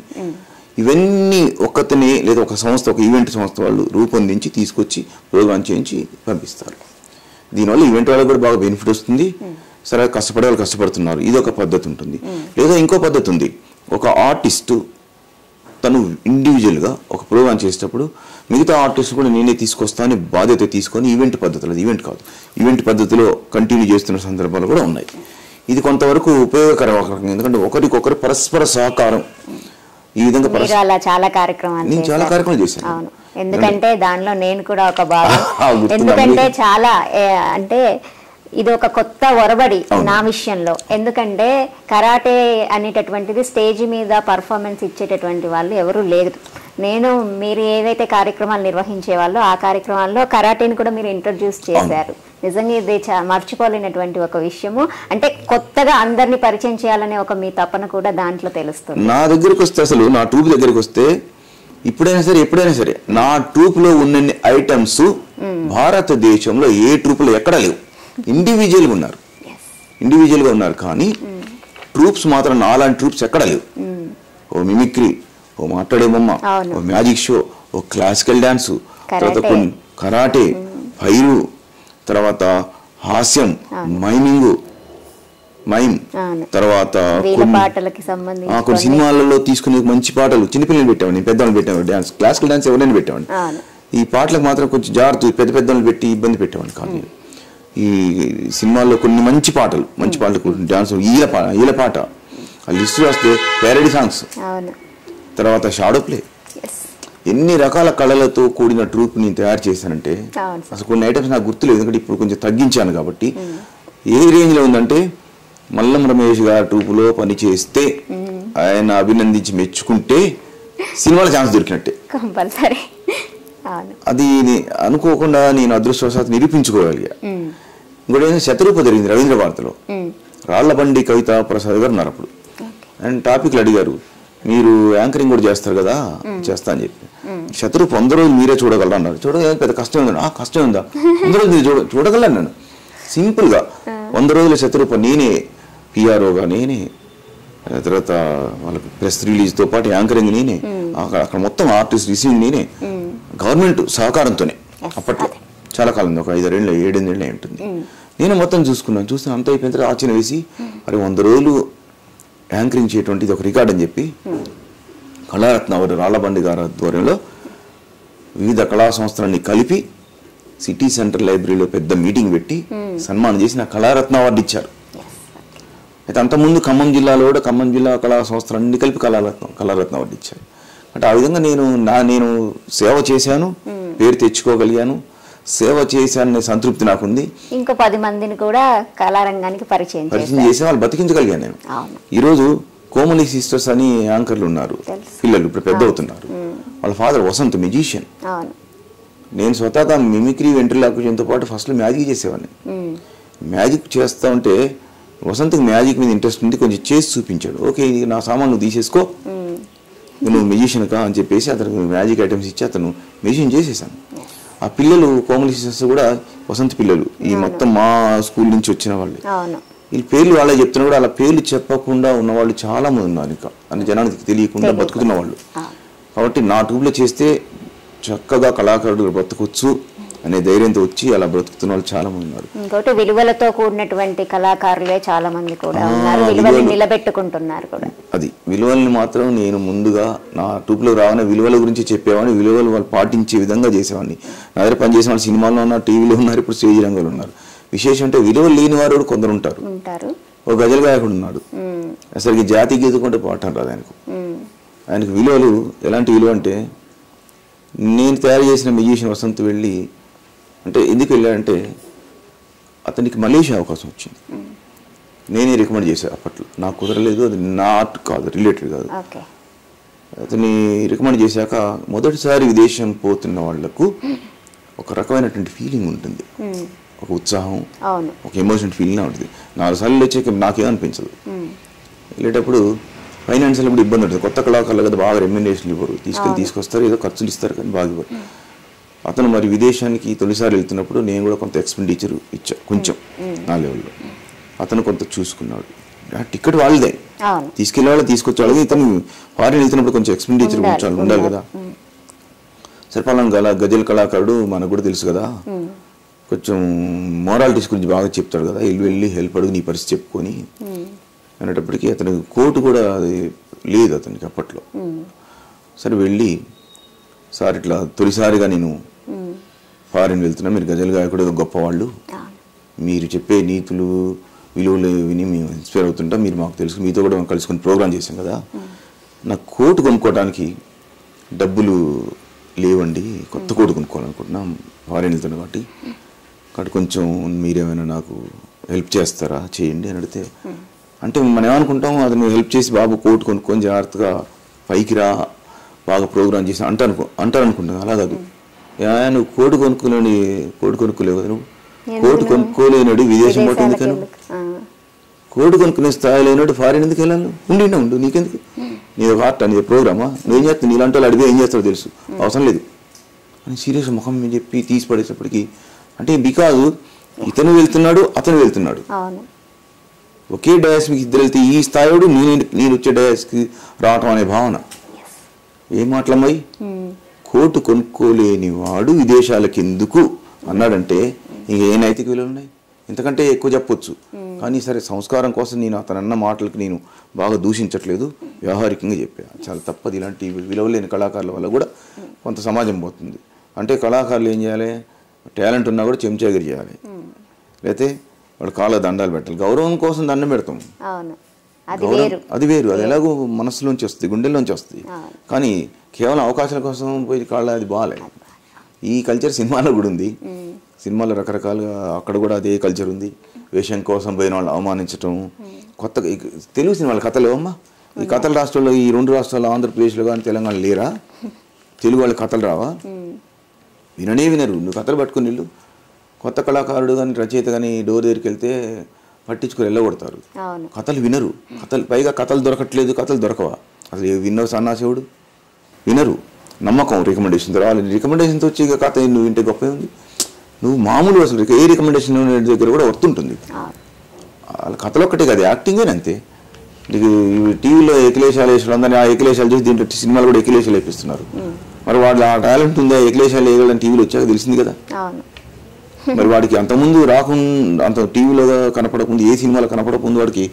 ఇవన్నీ ఒక్కతనే లేదా ఒక సంస్థ ఒక ఈవెంట్ సంస్థ వాళ్ళు రూపొందించి తీసుకొచ్చి ప్రోగ్రామ్ చేయించి పంపిస్తారు దీనివల్ల ఈవెంట్ వాళ్ళకి కూడా బాగా బెనిఫిట్ వస్తుంది సరే కష్టపడే వాళ్ళు కష్టపడుతున్నారు ఇది ఒక పద్ధతి ఉంటుంది లేదా ఇంకో పద్ధతి ఉంది ఒక ఆర్టిస్టు తను ఇండివిజువల్గా ఒక ప్రోగ్రామ్ చేసేటప్పుడు మిగతా ఆర్టిస్ట్ కూడా నేనే తీసుకొస్తా అని బాధ్యత తీసుకొని ఈవెంట్ పద్ధతిలో అది ఈవెంట్ కాదు ఈవెంట్ పద్ధతిలో కంటిన్యూ చేస్తున్న సందర్భాలు కూడా ఉన్నాయి ఇది కొంతవరకు ఉపయోగకరం ఒక రకంగా ఎందుకంటే ఒకరికొకరు పరస్పర సహకారం ఈ విధంగా
మీరు
పరస్పర
అలా చాలా కార్యక్రమాలు
నేను చాలా
చేశారు.
కార్యక్రమాలు చేశాను.
అవును ఎందుకంటే దానిలో నేను కూడా ఒక భాగం
ఆ, గుర్తుంది.
ఎందుకంటే చాలా ఏ, అంటే ఇది ఒక కొత్త ఒరబడి
అవును.
నా విషయంలో ఎందుకంటే కరాటే అనేటటువంటిది స్టేజ్ మీద పర్ఫార్మెన్స్ ఇచ్చేటటువంటి వాళ్ళు ఎవరు లేదు నేను మీరు ఏవైతే కార్యక్రమాలు నిర్వహించే వాళ్ళు ఆ కార్యక్రమాల్లో కరాటేని కూడా మీరు ఇంట్రడ్యూస్ చేశారు నిజంగా ఇది చా- మర్చిపోలేనటువంటి ఒక విషయము అంటే కొత్తగా అందరినీ పరిచయం చేయాలనే ఒక మీ తపన కూడా దాంట్లో తెలుస్తుంది
నా దగ్గరకు వస్తే అసలు నా ట్రూప్ దగ్గరికి వస్తే ఇప్పుడైనా సరే ఎప్పుడైనా సరే నా ట్రూప్ లో ఉన్న ఐటమ్స్ భారతదేశంలో ఏ ట్రూప్ లో ఎక్కడా లేవు ఇండివిజువల్ గా ఉన్నారు ఇండివిజువల్ గా ఉన్నారు కానీ ట్రూప్స్ మాత్రం నాలాంటి ట్రూప్స్ ఎక్కడా లేవు ఓ మిమిక్రీ ఓ మాట్లాడే బొమ్మ
అవును.
ఓ మ్యాజిక్ షో ఓ క్లాసికల్ డాన్స్ తర్వాత
కరాటే.
కొన్ని కరాటే ఫైరు తర్వాత హాస్యం మైమింగ్ మైమ్
అవును.
తర్వాత
వీళ్ళ
కొన్ని-
పాటలకి
ఆ, కొన్ని
సంబంధించి
సినిమాలలో తీసుకునే మంచి పాటలు చిన్నపిల్లలు పెట్టామండి పెద్దవాళ్ళు పెట్టామండి డాన్స్ క్లాసికల్ డాన్స్ ఎవరైనా పెట్టామండి
అవును.
ఈ పాటలకు మాత్రం కొంచెం జాగ్రత్త పెద్ద పెద్దవాళ్ళు పెట్టి ఇబ్బంది పెట్టామండి కాదు ఈ సినిమాల్లో కొన్ని మంచి పాటలు మంచి పాటలు డాన్స్ ఈల పాట ఈల పాట ఆ లిస్ట్ రాస్తే ప్యారడీ సాంగ్స్
అవును
తర్వాత షాడో ప్లే
ఎస్
ఎన్ని రకాల కళలతో కూడిన ట్రూప్ ని తయారు చేశానంటే
అవును సార్.
అసలు కొన్ని ఐటమ్స్ నాకు గుర్తులేదు ఎందుకంటే ఇప్పుడు కొంచెం తగ్గించాను కాబట్టి ఏ రేంజ్ లో ఉందంటే మల్లం రమేష్ గారి ట్రూపులో పని చేస్తే ఆయన అభినందించి మెచ్చుకుంటే సినిమాలో ఛాన్స్ దొరికినట్టే
కంపల్సరీ అవును
అది నే- అనుకోకుండా నేను అదృష్టవశాత్తు నిరూపించుకోగలిగా ఇంకోటి ఏంటంటే శతరూప జరిగింది రవీంద్ర భారతిలో రాళ్లబండి కవిత ప్రసాద్ గారు ఉన్నారు అప్పుడు అండ్ టాపిక్లు అడిగారు మీరు యాంకరింగ్ కూడా చేస్తారు కదా చేస్తా అని చెప్పి శతరూప వంద రోజులు మీరే చూడగలరా అన్నారు చూడగల పెద్ద కష్టం ఉందా ఆ కష్టం ఉందా వంద రోజులు మీరు చూడ చూడగలను నేను సింపుల్ గా వంద రోజుల శతరూప నేనే పిఆర్ఓగా నేనే ఆ తర్వాత వాళ్ళకి ప్రెస్ రిలీజ్ తో పాటు యాంకరింగ్ నేనే అక్కడ అక్కడ మొత్తం ఆర్టిస్ట్ రిసీవింగ్ నేనే గవర్నమెంట్ సహకారంతోనే అప్పట్లో చాలా కాలం ఒక ఐదారేళ్ళు ఏడెనిమిదేళ్ళు అయి ఉంటుంది నేను మొత్తం చూసుకున్నాను చూస్తే అంత అయిపోయిన తర్వాత ఆచరణ వేసి మరి వంద రోజులు యాంకరింగ్ చేయటువంటి ఇది ఒక రికార్డ్ అని చెప్పి కళారత్న వారి రాళ్లబండి గారి ఆధ్వర్యంలో వివిధ కళా సంస్థలన్నీ కలిపి సిటీ సెంటర్ లైబ్రరీలో పెద్ద మీటింగ్ పెట్టి సన్మానం చేసి నాకు కళారత్న అవార్డు ఇచ్చారు అయితే అంతకుముందు ఖమ్మం జిల్లాలో కూడా ఖమ్మం జిల్లా కళా సంస్థలు అన్ని కలిపి కళారత్న కళారత్న అవార్డు ఇచ్చారు అంటే ఆ విధంగా నేను నా నేను సేవ చేశాను పేరు తెచ్చుకోగలిగాను సేవ చేశాననే సంతృప్తి నాకుంది
ఇంకో పది మందిని కూడా కళారంగానికి పరిచయం
పరిచయం
చేశారు
చేసి వాళ్ళు బతికించగలిగాను నేను
అవును
ఈరోజు కోమలి సిస్టర్స్ అని యాంకర్లు ఉన్నారు
తెలుసు.
పిల్లలు ఇప్పుడు పెద్ద అవుతున్నారు వాళ్ళ ఫాదర్ వసంత్ మ్యూజిషియన్
అవును
నేను స్వతహాగా మిమిక్రీ వెంట్రులాక్యూజన్తో పాటు ఫస్ట్లో మ్యాజిక్ చేసేవాడిని
ఉమ్,
మ్యాజిక్ చేస్తా ఉంటే వసంత్కి మ్యాజిక్ మీద ఇంట్రెస్ట్ ఉంది కొంచెం చేసి చూపించాడు ఓకే ఇది నా సామాన్ నువ్వు తీసేసుకో
ఉమ్,
నువ్వు మ్యూజిషియన్ కా అని చెప్పేసి అతనికి మ్యాజిక్ ఐటమ్స్ ఇచ్చి అతను మ్యూజిషియన్ చేసేసాను ఆ పిల్లలు కోమలి సిస్టర్స్ కూడా వసంత్ పిల్లలు ఈ మొత్తం మా స్కూల్ నుంచి వచ్చిన వాళ్ళే
అవును
వీళ్ళ పేర్లు వాళ్ళే చెప్తున్నా కూడా అలా పేర్లు చెప్పకుండా ఉన్న వాళ్ళు చాలా మంది ఉన్నారు ఇంకా అని జనానికి తెలియకుండా
తెలియకుండా.
బతుకుతున్న వాళ్ళు
అవును.
కాబట్టి నా ట్యూబ్లో చేస్తే చక్కగా కళాకారుడు బ్రతకొచ్చు అనే ధైర్యంతో వచ్చి అలా బ్రతుకుతున్న వాళ్ళు చాలా మంది ఉన్నారు
ఇంకోటి విలువలతో కూడినటువంటి కళాకారులే చాలా మంది కూడా
ఆ,
ఉన్నారు విలువల్ని
విలువలు.
నిలబెట్టుకుంటున్నారు కూడా
అది విలువల్ని మాత్రం నేను ముందుగా నా ట్యూబ్లో రావని విలువల గురించి చెప్పేవాడిని విలువలు వాళ్ళు పాటించే విధంగా చేసేవాడిని నా దగ్గర పనిచేసిన వాళ్ళు సినిమాల్లో ఉన్నారు టీవీలో ఉన్నారు ఇప్పుడు స్టేజ్ రంగంలో ఉన్నారు విశేషం అంటే విలువలు లేని వారు కూడా కొందరు ఉంటారు
ఉంటారు
ఒక గజల్ గాయకుడు ఉన్నాడు
ఉమ్,
అసలుకి జాతి గీతుకుంటే పాఠం రాదు ఆయనకు
ఉమ్,
ఆయనకు విలువలు ఎలాంటి విలువ అంటే నేను తయారు చేసిన మ్యూజిషియన్ వసంత్ వెళ్ళి అంటే ఎందుకు వెళ్ళాడంటే అతనికి మలేషియా అవకాశం వచ్చింది నేనే రికమెండ్ చేశాను అప్పట్లో నాకు కుదరలేదు అది నా ఆర్ట్ కాదు రిలేటెడ్ కాదు
ఓకే
అతన్ని రికమెండ్ చేశాక మొదటిసారి విదేశం పోతున్న వాళ్లకు ఒక రకమైనటువంటి ఫీలింగ్ ఉంటుంది
ఉమ్,
ఒక ఉత్సాహం
అవును
ఒక ఎమోషన్ ఫీలింగ్ ఉంటుంది నాలుగు సార్లు వచ్చాక నాకేమనిపించదు
ఉమ్,
వెళ్ళేటప్పుడు ఫైనాన్షియల్ ఇప్పుడు ఇబ్బంది ఉంటుంది కొత్త కళాకారులు కదా బాగా రెమ్యునేషన్ ఇవ్వరు తీసుకెళ్ళి
అవును.
తీసుకొస్తారు ఏదో ఖర్చులు ఇస్తారు కానీ బాగా ఇవ్వరు అతను మరి విదేశానికి తొలిసారి వెళ్తున్నప్పుడు నేను కూడా కొంత ఎక్స్పెండిచర్ ఇచ్చా కొంచెం నా లెవెల్లో అతను కొంత చూసుకున్నాడు ఆ టికెట్ వాళ్ళదే
అవును
తీసుకెళ్ళే వాళ్ళు తీసుకొచ్చే వాళ్ళకి ఇతను ఫారిన్ వెళ్తున్నప్పుడు కొంచెం ఎక్స్పెండిచర్
ఉండాలి,
ఉంచాలి ఉండాలి
ఉండాలి.
కదా సరే పలానా గల గజల్ కళాకారుడు మనకు కూడా తెలుసు కదా కొంచెం మోరాలిటీస్ గురించి బాగా చెప్తాడు కదా వెళ్ళి వెళ్ళి హెల్ప్ అడుగు నీ పరిస్థితి చెప్పుకొని అనేటప్పటికీ అతనికి కోర్టు కూడా అది లేదు అతనికి అప్పట్లో సరే వెళ్ళి సార్ ఇట్లా తొలిసారిగా నేను
ఉమ్,
ఫారిన్ వెళ్తున్నా మీరు గజల్ గాయకుడు ఏదో గొప్పవాళ్ళు
అవును
మీరు చెప్పే నీతులు విలువలు విని మేము ఇన్స్పైర్ అవుతుంటాం మీరు మాకు తెలుసు మీతో కూడా మేము కలుసుకొని ప్రోగ్రామ్ చేశాం కదా నాకు కోటు కొనుక్కోవడానికి డబ్బులు లేవండి కొత్త కోటు కొనుక్కోవాలనుకుంటున్నాం ఫారిన్ వెళ్తున్నా కాబట్టి కాబట్టి కొంచెం మీరేమైనా నాకు హెల్ప్ చేస్తారా చేయండి అని అడిగితే అంటే మనం ఏమనుకుంటాం అతను హెల్ప్ చేసి బాబు కోటు కొనుక్కొని జాగ్రత్తగా పైకి రా బాగా ప్రోగ్రామ్ చేసి అంట అనుకో అంటారు అనుకుంటాను అలా కాదు ఏ, నువ్వు కోటు కొనుక్కోలేని కోటు కొనుక్కోలేవు కదా నువ్వు
ఎందుకు
కోటు
నువ్వు
కొనుక్కోలేనాడు విదేశం పోటీ
విదేశాలకు
ఎందుకను
ఎందుకు? ఆ,
కోటు కొనుక్కునే స్థాయి లేనాడు ఫారిన్ ఎందుకు వెళ్ళాలి ఉండి ఉండు నీకెందుకు నీ ఒక ఆర్ట్ అనేది ప్రోగ్రామా నువ్వేం చేస్తావు నీలాంటి వాళ్ళు అడిగి ఏం చేస్తావు తెలుసు అవసరం లేదు అని సీరియస్ ముఖం మీద చెప్పి తీసి పడేటప్పటికి అంటే బికాజ్ ఇతను వెళ్తున్నాడు అతను వెళ్తున్నాడు
అవును
ఒకే డయాస్ మీకు ఇద్దరు వెళ్తే ఈ స్థాయిడు నేను నేను వచ్చే డయాస్కి రావటం అనే భావన ఏం మాటలమ్మాయి
ఉమ్,
కోటు కొనుక్కోలేని వాడు విదేశాలకు ఎందుకు అన్నాడంటే ఇంక ఏ నైతిక విలువలు ఉన్నాయి ఇంతకంటే ఎక్కువ చెప్పొచ్చు కానీ సరే సంస్కారం కోసం నేను అతను అన్న మాటలకు నేను బాగా దూషించట్లేదు వ్యవహారికంగా చెప్పాను చాలా తప్పదు ఇలాంటి విలువ లేని కళాకారుల వల్ల కూడా కొంత సమాజం పోతుంది అంటే కళాకారులు ఏం చేయాలి టాలెంట్ ఉన్నా కూడా చెంచాగిరి చేయాలి లేకపోతే వాళ్ళు కాళ్ళ దండాలు పెట్టాలి గౌరవం కోసం దండం పెడతాం
అవును అది
గౌరవం-
వేరు
అది వేరు అది ఎలాగో మనసులోంచి వస్తుంది గుండెల్లోంచి వస్తుంది
అవును.
కానీ కేవలం అవకాశాల కోసం పోయి కాళ్ళ అది బాగాలేదు ఈ కల్చర్ సినిమాలో కూడా ఉంది సినిమాలో రకరకాలుగా అక్కడ కూడా అదే కల్చర్ ఉంది వేషం కోసం పోయిన వాళ్ళు అవమానించటం కొత్తగా ఈ తెలుగు సినిమాల కథలు అమ్మా ఈ కథల రాష్ట్రాల్లో ఈ రెండు రాష్ట్రాల్లో ఆంధ్రప్రదేశ్లో కానీ తెలంగాణ లేరా తెలుగు వాళ్ళ కథలు రావా విననే వినరు నువ్వు కథలు పట్టుకుని వెళ్ళు కొత్త కళాకారుడు కానీ రచయిత కానీ డోర్ దగ్గరికి వెళ్తే పట్టించుకొని వెళ్ళగొడతారు
అవును
కథలు వినరు కథలు పైగా కథలు దొరకట్లేదు కథలు దొరకవా అసలు ఏ విన్నవు సన్నాసేవుడు వినరు నమ్మకం రికమెండేషన్ రావాలి రికమెండేషన్తో వచ్చి ఇక కథ నువ్వు వింటే గొప్ప ఉంది నువ్వు మామూలు అసలు ఏ రికమెండేషన్ దగ్గర కూడా వర్తుంటుంది
అవును
వాళ్ళ కథలు ఒక్కటే కాదు యాక్టింగే అంతే నీకు ఇవి టీవీలో ఎకిలేశాలు వేసిన అందరినీ ఆ ఎకిలేశాలు చూసి దీంట్లో సినిమాలు కూడా ఎకిలేశాలు వేపిస్తున్నారు మరి వాళ్ళ ఆ టాలెంట్ ఉందా ఎకిలేశాలు వేయగలని టీవీలో వచ్చాక తెలిసింది కదా
అవును
మరి వాడికి అంతకుముందు రాకుండా అంత టీవీలో కనపడకుండా ఏ సినిమాలో కనపడకుండా వాడికి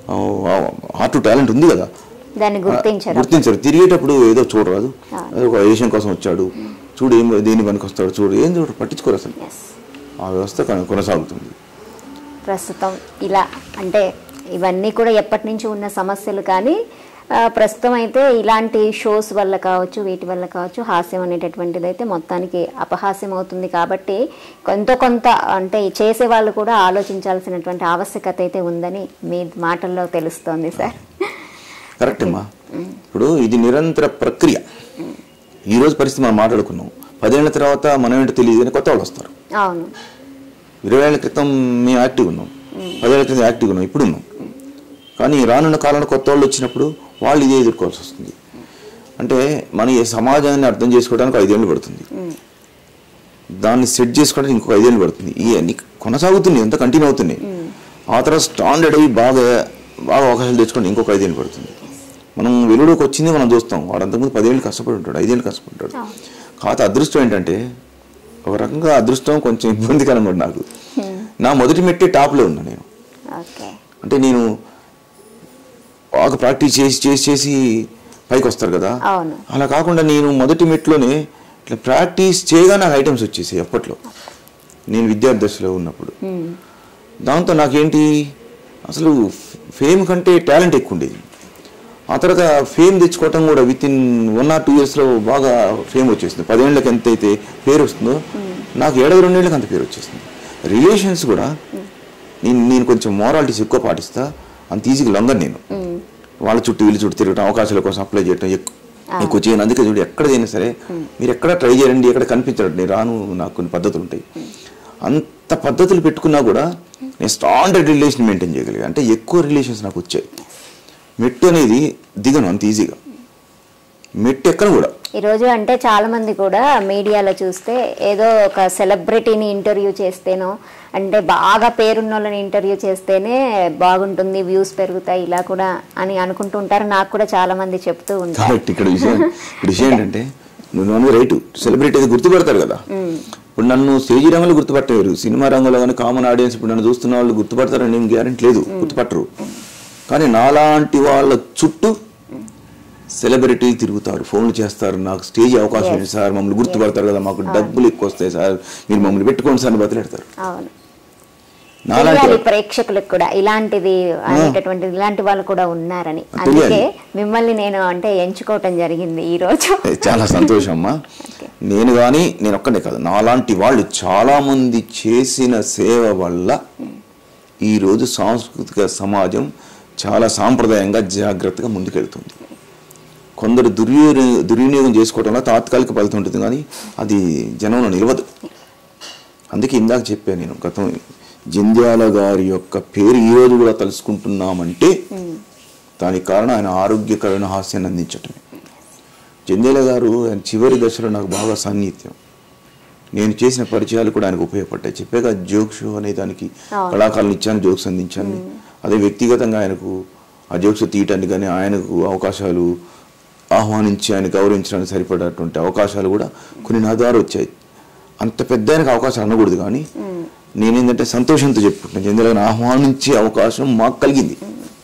హార్ట్ టాలెంట్ ఉంది కదా
దాన్ని గుర్తించరు
గుర్తించరు తిరిగేటప్పుడు ఏదో చూడరాదు
ఆ.
ఏదో ఒక వేషం కోసం వచ్చాడు చూడు ఏం దేని పనికి వస్తాడు చూడు ఏం చూడు పట్టించుకోరు అసలు
ఎస్
ఆ వ్యవస్థ కొన- కొనసాగుతుంది
ప్రస్తుతం ఇలా అంటే ఇవన్నీ కూడా ఎప్పటి నుంచి ఉన్న సమస్యలు కానీ ఆ, ప్రస్తుతం అయితే ఇలాంటి షోస్ వల్ల కావచ్చు వీటి వల్ల కావచ్చు హాస్యం అనేటటువంటిది అయితే మొత్తానికి అపహాస్యం అవుతుంది కాబట్టి కొంత కొంత అంటే ఈ చేసే వాళ్ళు కూడా ఆలోచించాల్సినటువంటి ఆవశ్యకత అయితే ఉందని మీ మాటల్లో తెలుస్తోంది సార్
కరెక్ట్ అమ్మా ఇప్పుడు ఇది నిరంతర ప్రక్రియ ఈ రోజు పరిస్థితి మనం మాట్లాడుకున్నాం పదేళ్ల తర్వాత మనం ఏంటో తెలియదు కానీ కొత్త వాళ్ళు వస్తారు
అవును
ఇరవై ఏళ్ల క్రితం మేము యాక్టివ్ ఉన్నాం పదేళ్ల క్రితం యాక్టివ్ ఉన్నాం ఇప్పుడు ఉన్నాం కానీ రానున్న కాలంలో కొత్త వాళ్ళు వచ్చినప్పుడు వాళ్ళు ఇదే ఎదుర్కోవాల్సి వస్తుంది అంటే మన ఈ సమాజాన్ని అర్థం చేసుకోవడానికి ఐదేళ్ళు పడుతుంది దాన్ని సెట్ చేసుకోవడానికి ఇంకొక ఐదేళ్ళు పడుతుంది ఇవన్నీ కొనసాగుతున్నాయి ఎంత కంటిన్యూ అవుతున్నాయి ఆ తర్వాత స్టాండర్డ్ అయ్యి బాగా బాగా అవకాశాలు తెచ్చుకోండి ఇంకొక ఐదేళ్ళు పడుతుంది మనం వెలుగులోకి వచ్చింది మనం చూస్తాం వాడు అంతకుముందు పదేళ్ళు కష్టపడి ఉంటాడు ఐదేళ్ళు కష్టపడ్డాడు కాకపోతే అదృష్టం ఏంటంటే ఒక రకంగా అదృష్టం కొంచెం ఇబ్బందికరంగా ఉంది నాకు నా మొదటి మెట్టే టాప్లో ఉన్నా నేను
ఓకే
అంటే నేను బాగా ప్రాక్టీస్ చేసి చేసి చేసి పైకి వస్తారు కదా
అవును.
అలా కాకుండా నేను మొదటి మెట్లోనే ఇట్లా ప్రాక్టీస్ చేయగా నాకు ఐటమ్స్ వచ్చేసాయి అప్పట్లో నేను విద్యార్థి దశలో ఉన్నప్పుడు దాంతో నాకేంటి అసలు ఫేమ్ కంటే టాలెంట్ ఎక్కువ ఉండేది ఆ తర్వాత ఫేమ్ తెచ్చుకోవటం కూడా with in one or two ఇయర్స్లో బాగా ఫేమ్ వచ్చేసింది పదేళ్ళకి ఎంత అయితే పేరు వస్తుందో నాకు ఏడాది రెండేళ్ళకి అంత పేరు వచ్చేసింది రిలేషన్స్ కూడా నేను నేను కొంచెం మోరాలిటీస్ ఎక్కువ పాటిస్తా అంత ఈజీగా లొంగను నేను వాళ్ళ చుట్టూ వీళ్ళ చుట్టూ తిరగడం అవకాశాల కోసం అప్లై చేయడం ఎక్కువ ఎక్కువ చేయను అందుకే చూడు ఎక్కడ చేయను సరే మీరు ఎక్కడ ట్రై చేయండి ఎక్కడ కనిపించండి నేను రాను నాకు కొన్ని పద్ధతులు ఉంటాయి అంత పద్ధతులు పెట్టుకున్నా కూడా నేను స్టాండర్డ్ రిలేషన్ మెయింటైన్ చేయగలిగా అంటే ఎక్కువ రిలేషన్స్ నాకు వచ్చాయి మెట్టు అనేది దిగను అంత ఈజీగా మెట్టు ఎక్కను కూడా
ఈరోజు అంటే చాలా మంది కూడా మీడియాలో చూస్తే ఏదో ఒక సెలబ్రిటీని ఇంటర్వ్యూ చేస్తేనో అంటే బాగా పేరున్న వాళ్ళని ఇంటర్వ్యూ చేస్తేనే బాగుంటుంది వ్యూస్ పెరుగుతాయి ఇలా కూడా అని అనుకుంటుంటారు నాకు కూడా చాలా మంది చెప్తూ ఉంటారు
కాబట్టి ఇక్కడ విషయం ఇక్కడ విషయం ఏంటంటే నువ్వు నన్ను రైట్ సెలబ్రిటీ అయితే గుర్తుపడతారు కదా ఇప్పుడు నన్ను స్టేజీ రంగంలో గుర్తుపట్టలేరు సినిమా రంగంలో కానీ కామన్ ఆడియన్స్ ఇప్పుడు నన్ను చూస్తున్న వాళ్ళు గుర్తుపడతారని ఏం గ్యారెంటీ లేదు గుర్తుపట్టరు కానీ నాలాంటి వాళ్ళ చుట్టూ సెలబ్రిటీ తిరుగుతారు ఫోన్లు చేస్తారు నాకు స్టేజ్ అవకాశం
Yes.
ఉంది సార్ మమ్మల్ని గుర్తుపడతారు కదా మాకు డబ్బులు ఎక్కువ వస్తాయి సార్ మీరు మమ్మల్ని పెట్టుకోండి సార్ అని బతిలాడతారు
అవును
నాలాంటి
తెలియాలి ప్రేక్షకులకు కూడా ఇలాంటిది అనేటటువంటి ఇలాంటి వాళ్ళు కూడా ఉన్నారని అందుకే
తెలియాలి.
మిమ్మల్ని నేను అంటే ఎంచుకోవటం జరిగింది ఈ రోజు
చాలా సంతోషం అమ్మా నేను కానీ నేను ఒక్కనే కాదు నాలాంటి వాళ్ళు చాలా మంది చేసిన సేవ వల్ల ఈరోజు సాంస్కృతిక సమాజం చాలా సాంప్రదాయంగా జాగ్రత్తగా ముందుకెళ్తుంది కొందరు దుర్వినియోగం దుర్వినియోగం చేసుకోవడంలో తాత్కాలిక ఫలితం ఉంటుంది కానీ అది జనంలో నిలవదు అందుకే ఇందాక చెప్పాను నేను గతం జంధ్యాల గారి యొక్క పేరు ఈ రోజు కూడా తలుసుకుంటున్నామంటే దానికి కారణం ఆయన ఆరోగ్యకరమైన హాస్యాన్ని అందించటమే జంధ్యాల గారు ఆయన చివరి దశలో నాకు బాగా సాన్నిహిత్యం నేను చేసిన పరిచయాలు కూడా ఆయనకు ఉపయోగపడ్డాయి చెప్పాక జోక్ షో అనే దానికి
అవును.
కళాకారులు ఇచ్చాను జోక్స్ అందించాను అదే వ్యక్తిగతంగా ఆయనకు ఆ జోక్స్ తీయటానికి కానీ ఆయనకు అవకాశాలు ఆహ్వానించి ఆయన గౌరవించడానికి సరిపడేటువంటి అవకాశాలు కూడా కొన్ని నా ద్వారా వచ్చాయి అంత పెద్ద ఆయనకు అవకాశాలు అనకూడదు కానీ నేనేంటంటే సంతోషంతో చెప్పుకుంటున్నాను జంధ్యాల ఆహ్వానించే అవకాశం మాకు కలిగింది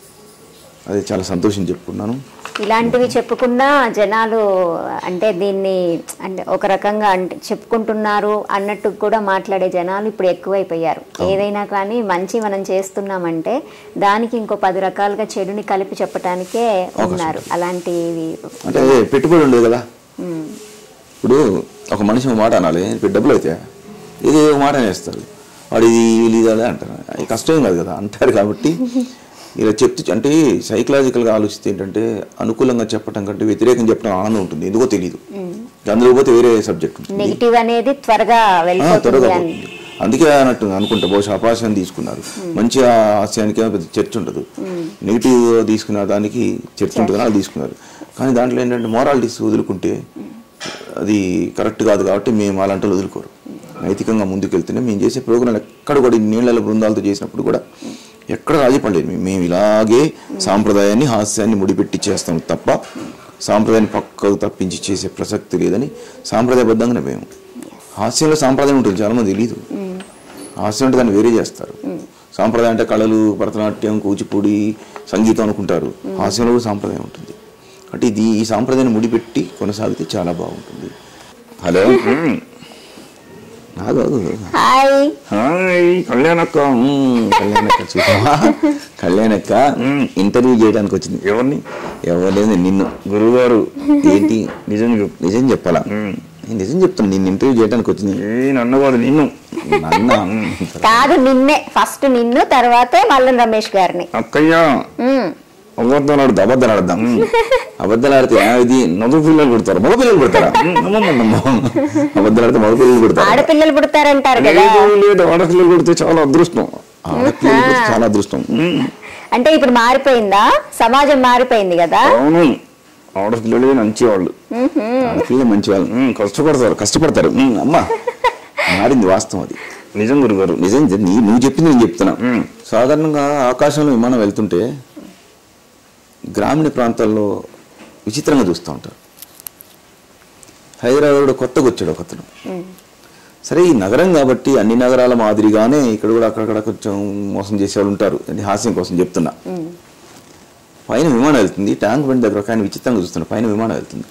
అదే చాలా సంతోషం చెప్పుకున్నాను
ఇలాంటివి చెప్పుకున్నా జనాలు అంటే దీన్ని అంటే ఒక రకంగా అంటే చెప్పుకుంటున్నారు అన్నట్టు కూడా మాట్లాడే జనాలు ఇప్పుడు ఎక్కువైపోయారు ఏదైనా కానీ మంచి మనం చేస్తున్నామంటే దానికి ఇంకో పది రకాలుగా చెడుని కలిపి చెప్పటానికే ఉన్నారు అలాంటివి
అంటే అదే పెట్టుబడి ఉండదు కదా
ఉమ్,
ఇప్పుడు ఒక మనిషి ఒక మాట అనాలి ఇప్పుడు డబ్బులు అయితే ఇది ఒక మాట అనేస్తారు వాడు ఇది వీళ్ళు ఇది అదే అంటారు అది కష్టం కాదు కదా అంటారు కాబట్టి ఇలా చెప్తూ అంటే సైకలాజికల్గా ఆలోచిస్తే ఏంటంటే అనుకూలంగా చెప్పడం కంటే వ్యతిరేకం చెప్పడం ఆనందం ఉంటుంది ఎందుకో తెలియదు అందులో పోతే వేరే సబ్జెక్ట్ ఉంటుంది
నెగిటివ్ అనేది త్వరగా
ఆ,
వెళ్ళిపోతుంది
త్వరగా
అని
పోతుంది అందుకే అన్నట్టు అనుకుంటా బహుశా అపాశాన్ని తీసుకున్నారు మంచి హాస్యానికి ఏమో పెద్ద చర్చ ఉండదు నెగిటివ్ తీసుకున్న దానికి చర్చ ఉంటుంది అని తీసుకున్నారు కానీ దాంట్లో ఏంటంటే మోరాలిటీస్ వదులుకుంటే అది కరెక్ట్ కాదు కాబట్టి మేము అలాంటి వాళ్ళు వదులుకోరు నైతికంగా ముందుకెళ్తేనే మేము చేసే ప్రోగ్రాం ఎక్కడ కూడా ఈ నీళ్ళ బృందాలతో చేసినప్పుడు కూడా ఎక్కడ రాజీ పడలేదు మేము మేము ఇలాగే సాంప్రదాయాన్ని హాస్యాన్ని ముడిపెట్టి చేస్తాం తప్ప సాంప్రదాయాన్ని పక్కకు తప్పించి చేసే ప్రసక్తి లేదని సాంప్రదాయబద్ధంగానే మేము హాస్యంలో సాంప్రదాయం ఉంటుంది చాలా మంది తెలియదు హాస్యం అంటే దాన్ని వేరే చేస్తారు సాంప్రదాయం అంటే కళలు భరతనాట్యం కూచిపూడి సంగీతం అనుకుంటారు హాస్యంలో కూడా సాంప్రదాయం ఉంటుంది అంటే ఇది ఈ సాంప్రదాయాన్ని ముడిపెట్టి కొనసాగితే చాలా బాగుంటుంది హలో ఆగు, ఆగు.
హాయ్
హాయ్ కళ్యాణక్క మ్మ్, కళ్యాణక్క చూసావా కళ్యాణక్క మ్మ్, ఇంటర్వ్యూ చేయడానికి వచ్చింది ఎవరిని ఎవరు నిన్ను గురువుగారు ఏంటి నిజం చెప్పు నిజం చెప్పాలా నేను నిజం చెప్తాను నిన్ను ఇంటర్వ్యూ చేయడానికి వచ్చింది నన్ను కాదు నిన్ను నన్న
కాదు నిన్నే ఫస్ట్ నిన్ను తర్వాతే మల్లన్ రమేష్ గారిని
అక్కయ్య
ఉమ్.
అబద్ధాలు ఆడద్దు అబద్ధాలు ఆడద్దాం అబద్ధాలు ఆడితే ఆ, ఇది మగ పిల్లలు పుడతారు మగ పిల్లలు పుడతారా అమ్మమ్మమ్మమ్మ. అబద్ధాలు ఆడితే మగ పిల్లలు పుడతారు
ఆడపిల్లలు పుడతారంటారు కదా
లేదు లేదు ఆడపిల్లలు పుడితే చాలా అదృష్టం ఆడపిల్లలు పుడితే చాలా అదృష్టం
అంటే ఇప్పుడు మారిపోయిందా సమాజం మారిపోయింది కదా
అవును ఆడపిల్లలే మంచి వాళ్ళు ఆడపిల్లలే మంచి వాళ్ళు ఉమ్, కష్టపడతారు కష్టపడతారు ఉమ్, అమ్మా మారింది వాస్తవం అది నిజం గురుగారు నిజం ఇది నీ నువ్వు చెప్పింది నేను చెప్తున్నా ఉమ్, సాధారణంగా ఆకాశంలో విమానం వెళ్తుంటే గ్రామీణ ప్రాంతాల్లో విచిత్రంగా చూస్తూ ఉంటారు హైదరాబాద్ కొత్తగా వచ్చాడు ఒకతను సరే ఈ నగరం కాబట్టి అన్ని నగరాల మాదిరిగానే ఇక్కడ కూడా అక్కడక్కడ కొంచెం మోసం చేసేవాళ్ళు ఉంటారు ఇది హాస్యం కోసం చెప్తున్నా పైన విమానం వెళ్తుంది ట్యాంక్ బండి దగ్గర ఒక ఆయన విచిత్రంగా చూస్తున్నాడు పైన విమానం వెళ్తుంది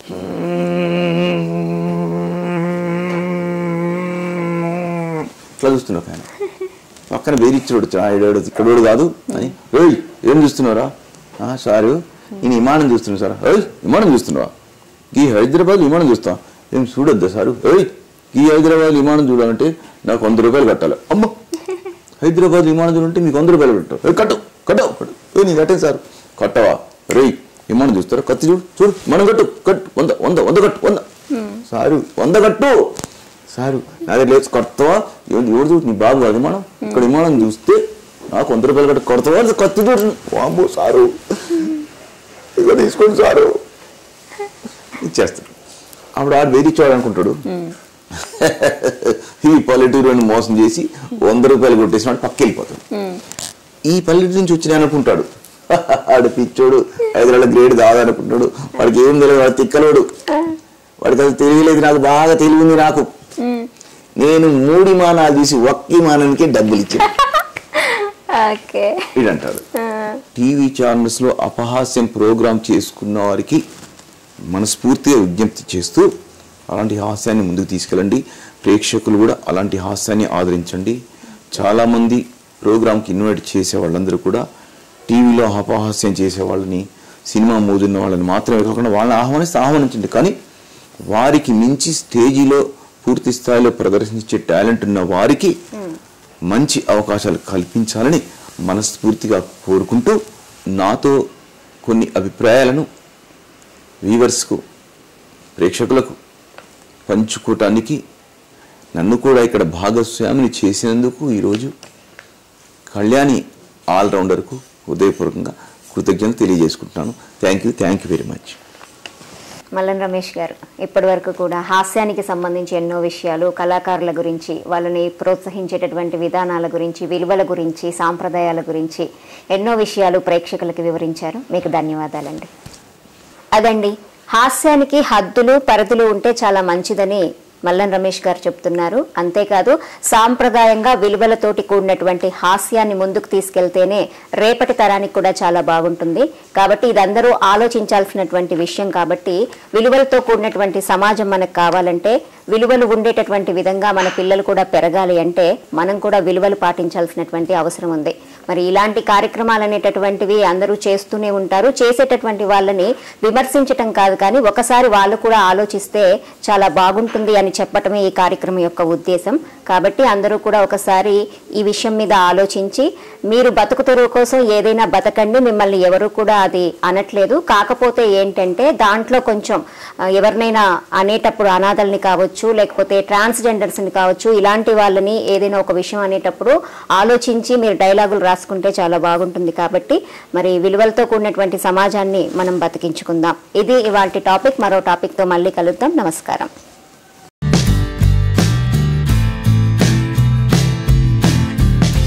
ఇట్లా చూస్తున్నాడు ఒక ఆయన పక్కన వేరిచ్చాడు ఆడాడు ఇక్కడోడు కాదు అని ఏయ్ ఏం చూస్తున్నారా "ఆ, సారు నేను విమానం చూస్తున్నా సార్ ఏయ్ విమానం చూస్తున్నావా ఈ హైదరాబాద్ విమానం చూస్తా ఏం చూడొద్దా సారు ఏయ్ ఈ హైదరాబాద్ విమానం చూడాలంటే నాకు వంద రూపాయలు కట్టాలి అమ్మ హైదరాబాద్ విమానం చూడాలంటే మీకు వంద రూపాయలు పెట్టు "ఏయ్, కట్టు కట్టు కట్టు ఏ నీ కట్టే సార్ కట్టవా రేయ్ విమానం చూస్తారా కత్తి చూడు చూడు మనం కట్టు కట్టు వంద వంద వంద కట్టు వంద సారు వంద కట్టు సారు నాదే లేచి కొడతావా ఎవరు ఎవరు చూడు నీ బాబు కాదు విమానం ఇక్కడ విమానం చూస్తే నాకు వంద రూపాయలు కట్టు కొడతావా అది కత్తి చూడు వాంబో సారు ఇక తీసుకోండి సారు ఇచ్చేస్తాడు అప్పుడు ఆడు వేధించాడు అనుకుంటాడు ఈ పల్లెటూరు అని మోసం చేసి వంద రూపాయలు కొట్టేసి వాడు పక్క వెళ్ళిపోతాడు ఈ పల్లెటూరు నుంచి వచ్చిన అనుకుంటాడు ఆడు పిచ్చోడు హైదరాబాద్ గ్రేడ్ కాదనుకుంటాడు వాడికి ఏం తెలియదు వాడు తిక్కలోడు వాడికి అది తెలియలేదు నాకు బాగా తెలివింది నాకు నేను మూడు విమానాలు తీసి ఒక్క విమానానికి డబ్బులు ఇచ్చాను
ఓకే
ఇదంటాడు టీవీ ఛానల్స్ లో అపహాస్యం ప్రోగ్రామ్ చేసుకున్న వారికి మనస్ఫూర్తిగా విజ్ఞప్తి చేస్తూ అలాంటి హాస్యాన్ని ముందుకు తీసుకెళ్ళండి ప్రేక్షకులు కూడా అలాంటి హాస్యాన్ని ఆదరించండి చాలామంది ప్రోగ్రామ్కి ఇన్వైట్ చేసే వాళ్ళందరూ కూడా టీవీలో అపహాస్యం చేసే వాళ్ళని సినిమా మోదున్న వాళ్ళని మాత్రమే కాకుండా వాళ్ళని ఆహ్వానిస్తే ఆహ్వానించండి కానీ వారికి మించి స్టేజీలో పూర్తి స్థాయిలో ప్రదర్శించే టాలెంట్ ఉన్న వారికి మంచి అవకాశాలు కల్పించాలని మనస్ఫూర్తిగా కోరుకుంటూ నాతో కొన్ని అభిప్రాయాలను వీవర్స్కు ప్రేక్షకులకు పంచుకోవటానికి నన్ను కూడా ఇక్కడ భాగస్వామిని చేసినందుకు ఈరోజు కళ్యాణి ఆల్రౌండర్కు హృదయపూర్వకంగా కృతజ్ఞతలు తెలియజేసుకుంటున్నాను thank you thank you very much
Mallan Ramesh garu ఇప్పటి వరకు కూడా హాస్యానికి సంబంధించి ఎన్నో విషయాలు కళాకారుల గురించి వాళ్ళని ప్రోత్సహించేటటువంటి విధానాల గురించి విలువల గురించి సాంప్రదాయాల గురించి ఎన్నో విషయాలు ప్రేక్షకులకు వివరించారు మీకు ధన్యవాదాలండి అదండి హాస్యానికి హద్దులు పరిధులు ఉంటే చాలా మంచిదని మల్లన్ రమేష్ గారు చెప్తున్నారు అంతేకాదు సాంప్రదాయంగా విలువలతోటి కూడినటువంటి హాస్యాన్ని ముందుకు తీసుకెళ్తేనే రేపటి తరానికి కూడా చాలా బాగుంటుంది కాబట్టి ఇదందరూ ఆలోచించాల్సినటువంటి విషయం కాబట్టి విలువలతో కూడినటువంటి సమాజం మనకు కావాలంటే విలువలు ఉండేటటువంటి విధంగా మన పిల్లలు కూడా పెరగాలి అంటే మనం కూడా విలువలు పాటించాల్సినటువంటి అవసరం ఉంది మరి ఇలాంటి కార్యక్రమాలు అనేటటువంటివి అందరూ చేస్తూనే ఉంటారు చేసేటటువంటి వాళ్ళని విమర్శించటం కాదు కానీ ఒకసారి వాళ్ళు కూడా ఆలోచిస్తే చాలా బాగుంటుంది అని చెప్పటమే ఈ కార్యక్రమం యొక్క ఉద్దేశం కాబట్టి అందరూ కూడా ఒకసారి ఈ విషయం మీద ఆలోచించి మీరు బతుకు తెరువు కోసం ఏదైనా బతకండి మిమ్మల్ని ఎవరు కూడా అది అనట్లేదు కాకపోతే ఏంటంటే దాంట్లో కొంచెం ఆ, ఎవరినైనా అనేటప్పుడు అనాథల్ని కావచ్చు లేకపోతే ట్రాన్స్జెండర్స్ని కావచ్చు ఇలాంటి వాళ్ళని ఏదైనా ఒక విషయం అనేటప్పుడు ఆలోచించి మీరు డైలాగులు రాసుకుంటే చాలా బాగుంటుంది కాబట్టి మరి విలువలతో కూడినటువంటి సమాజాన్ని మనం బతికించుకుందాం ఇది ఇవాళ టాపిక్ మరో టాపిక్తో మళ్ళీ కలుద్దాం నమస్కారం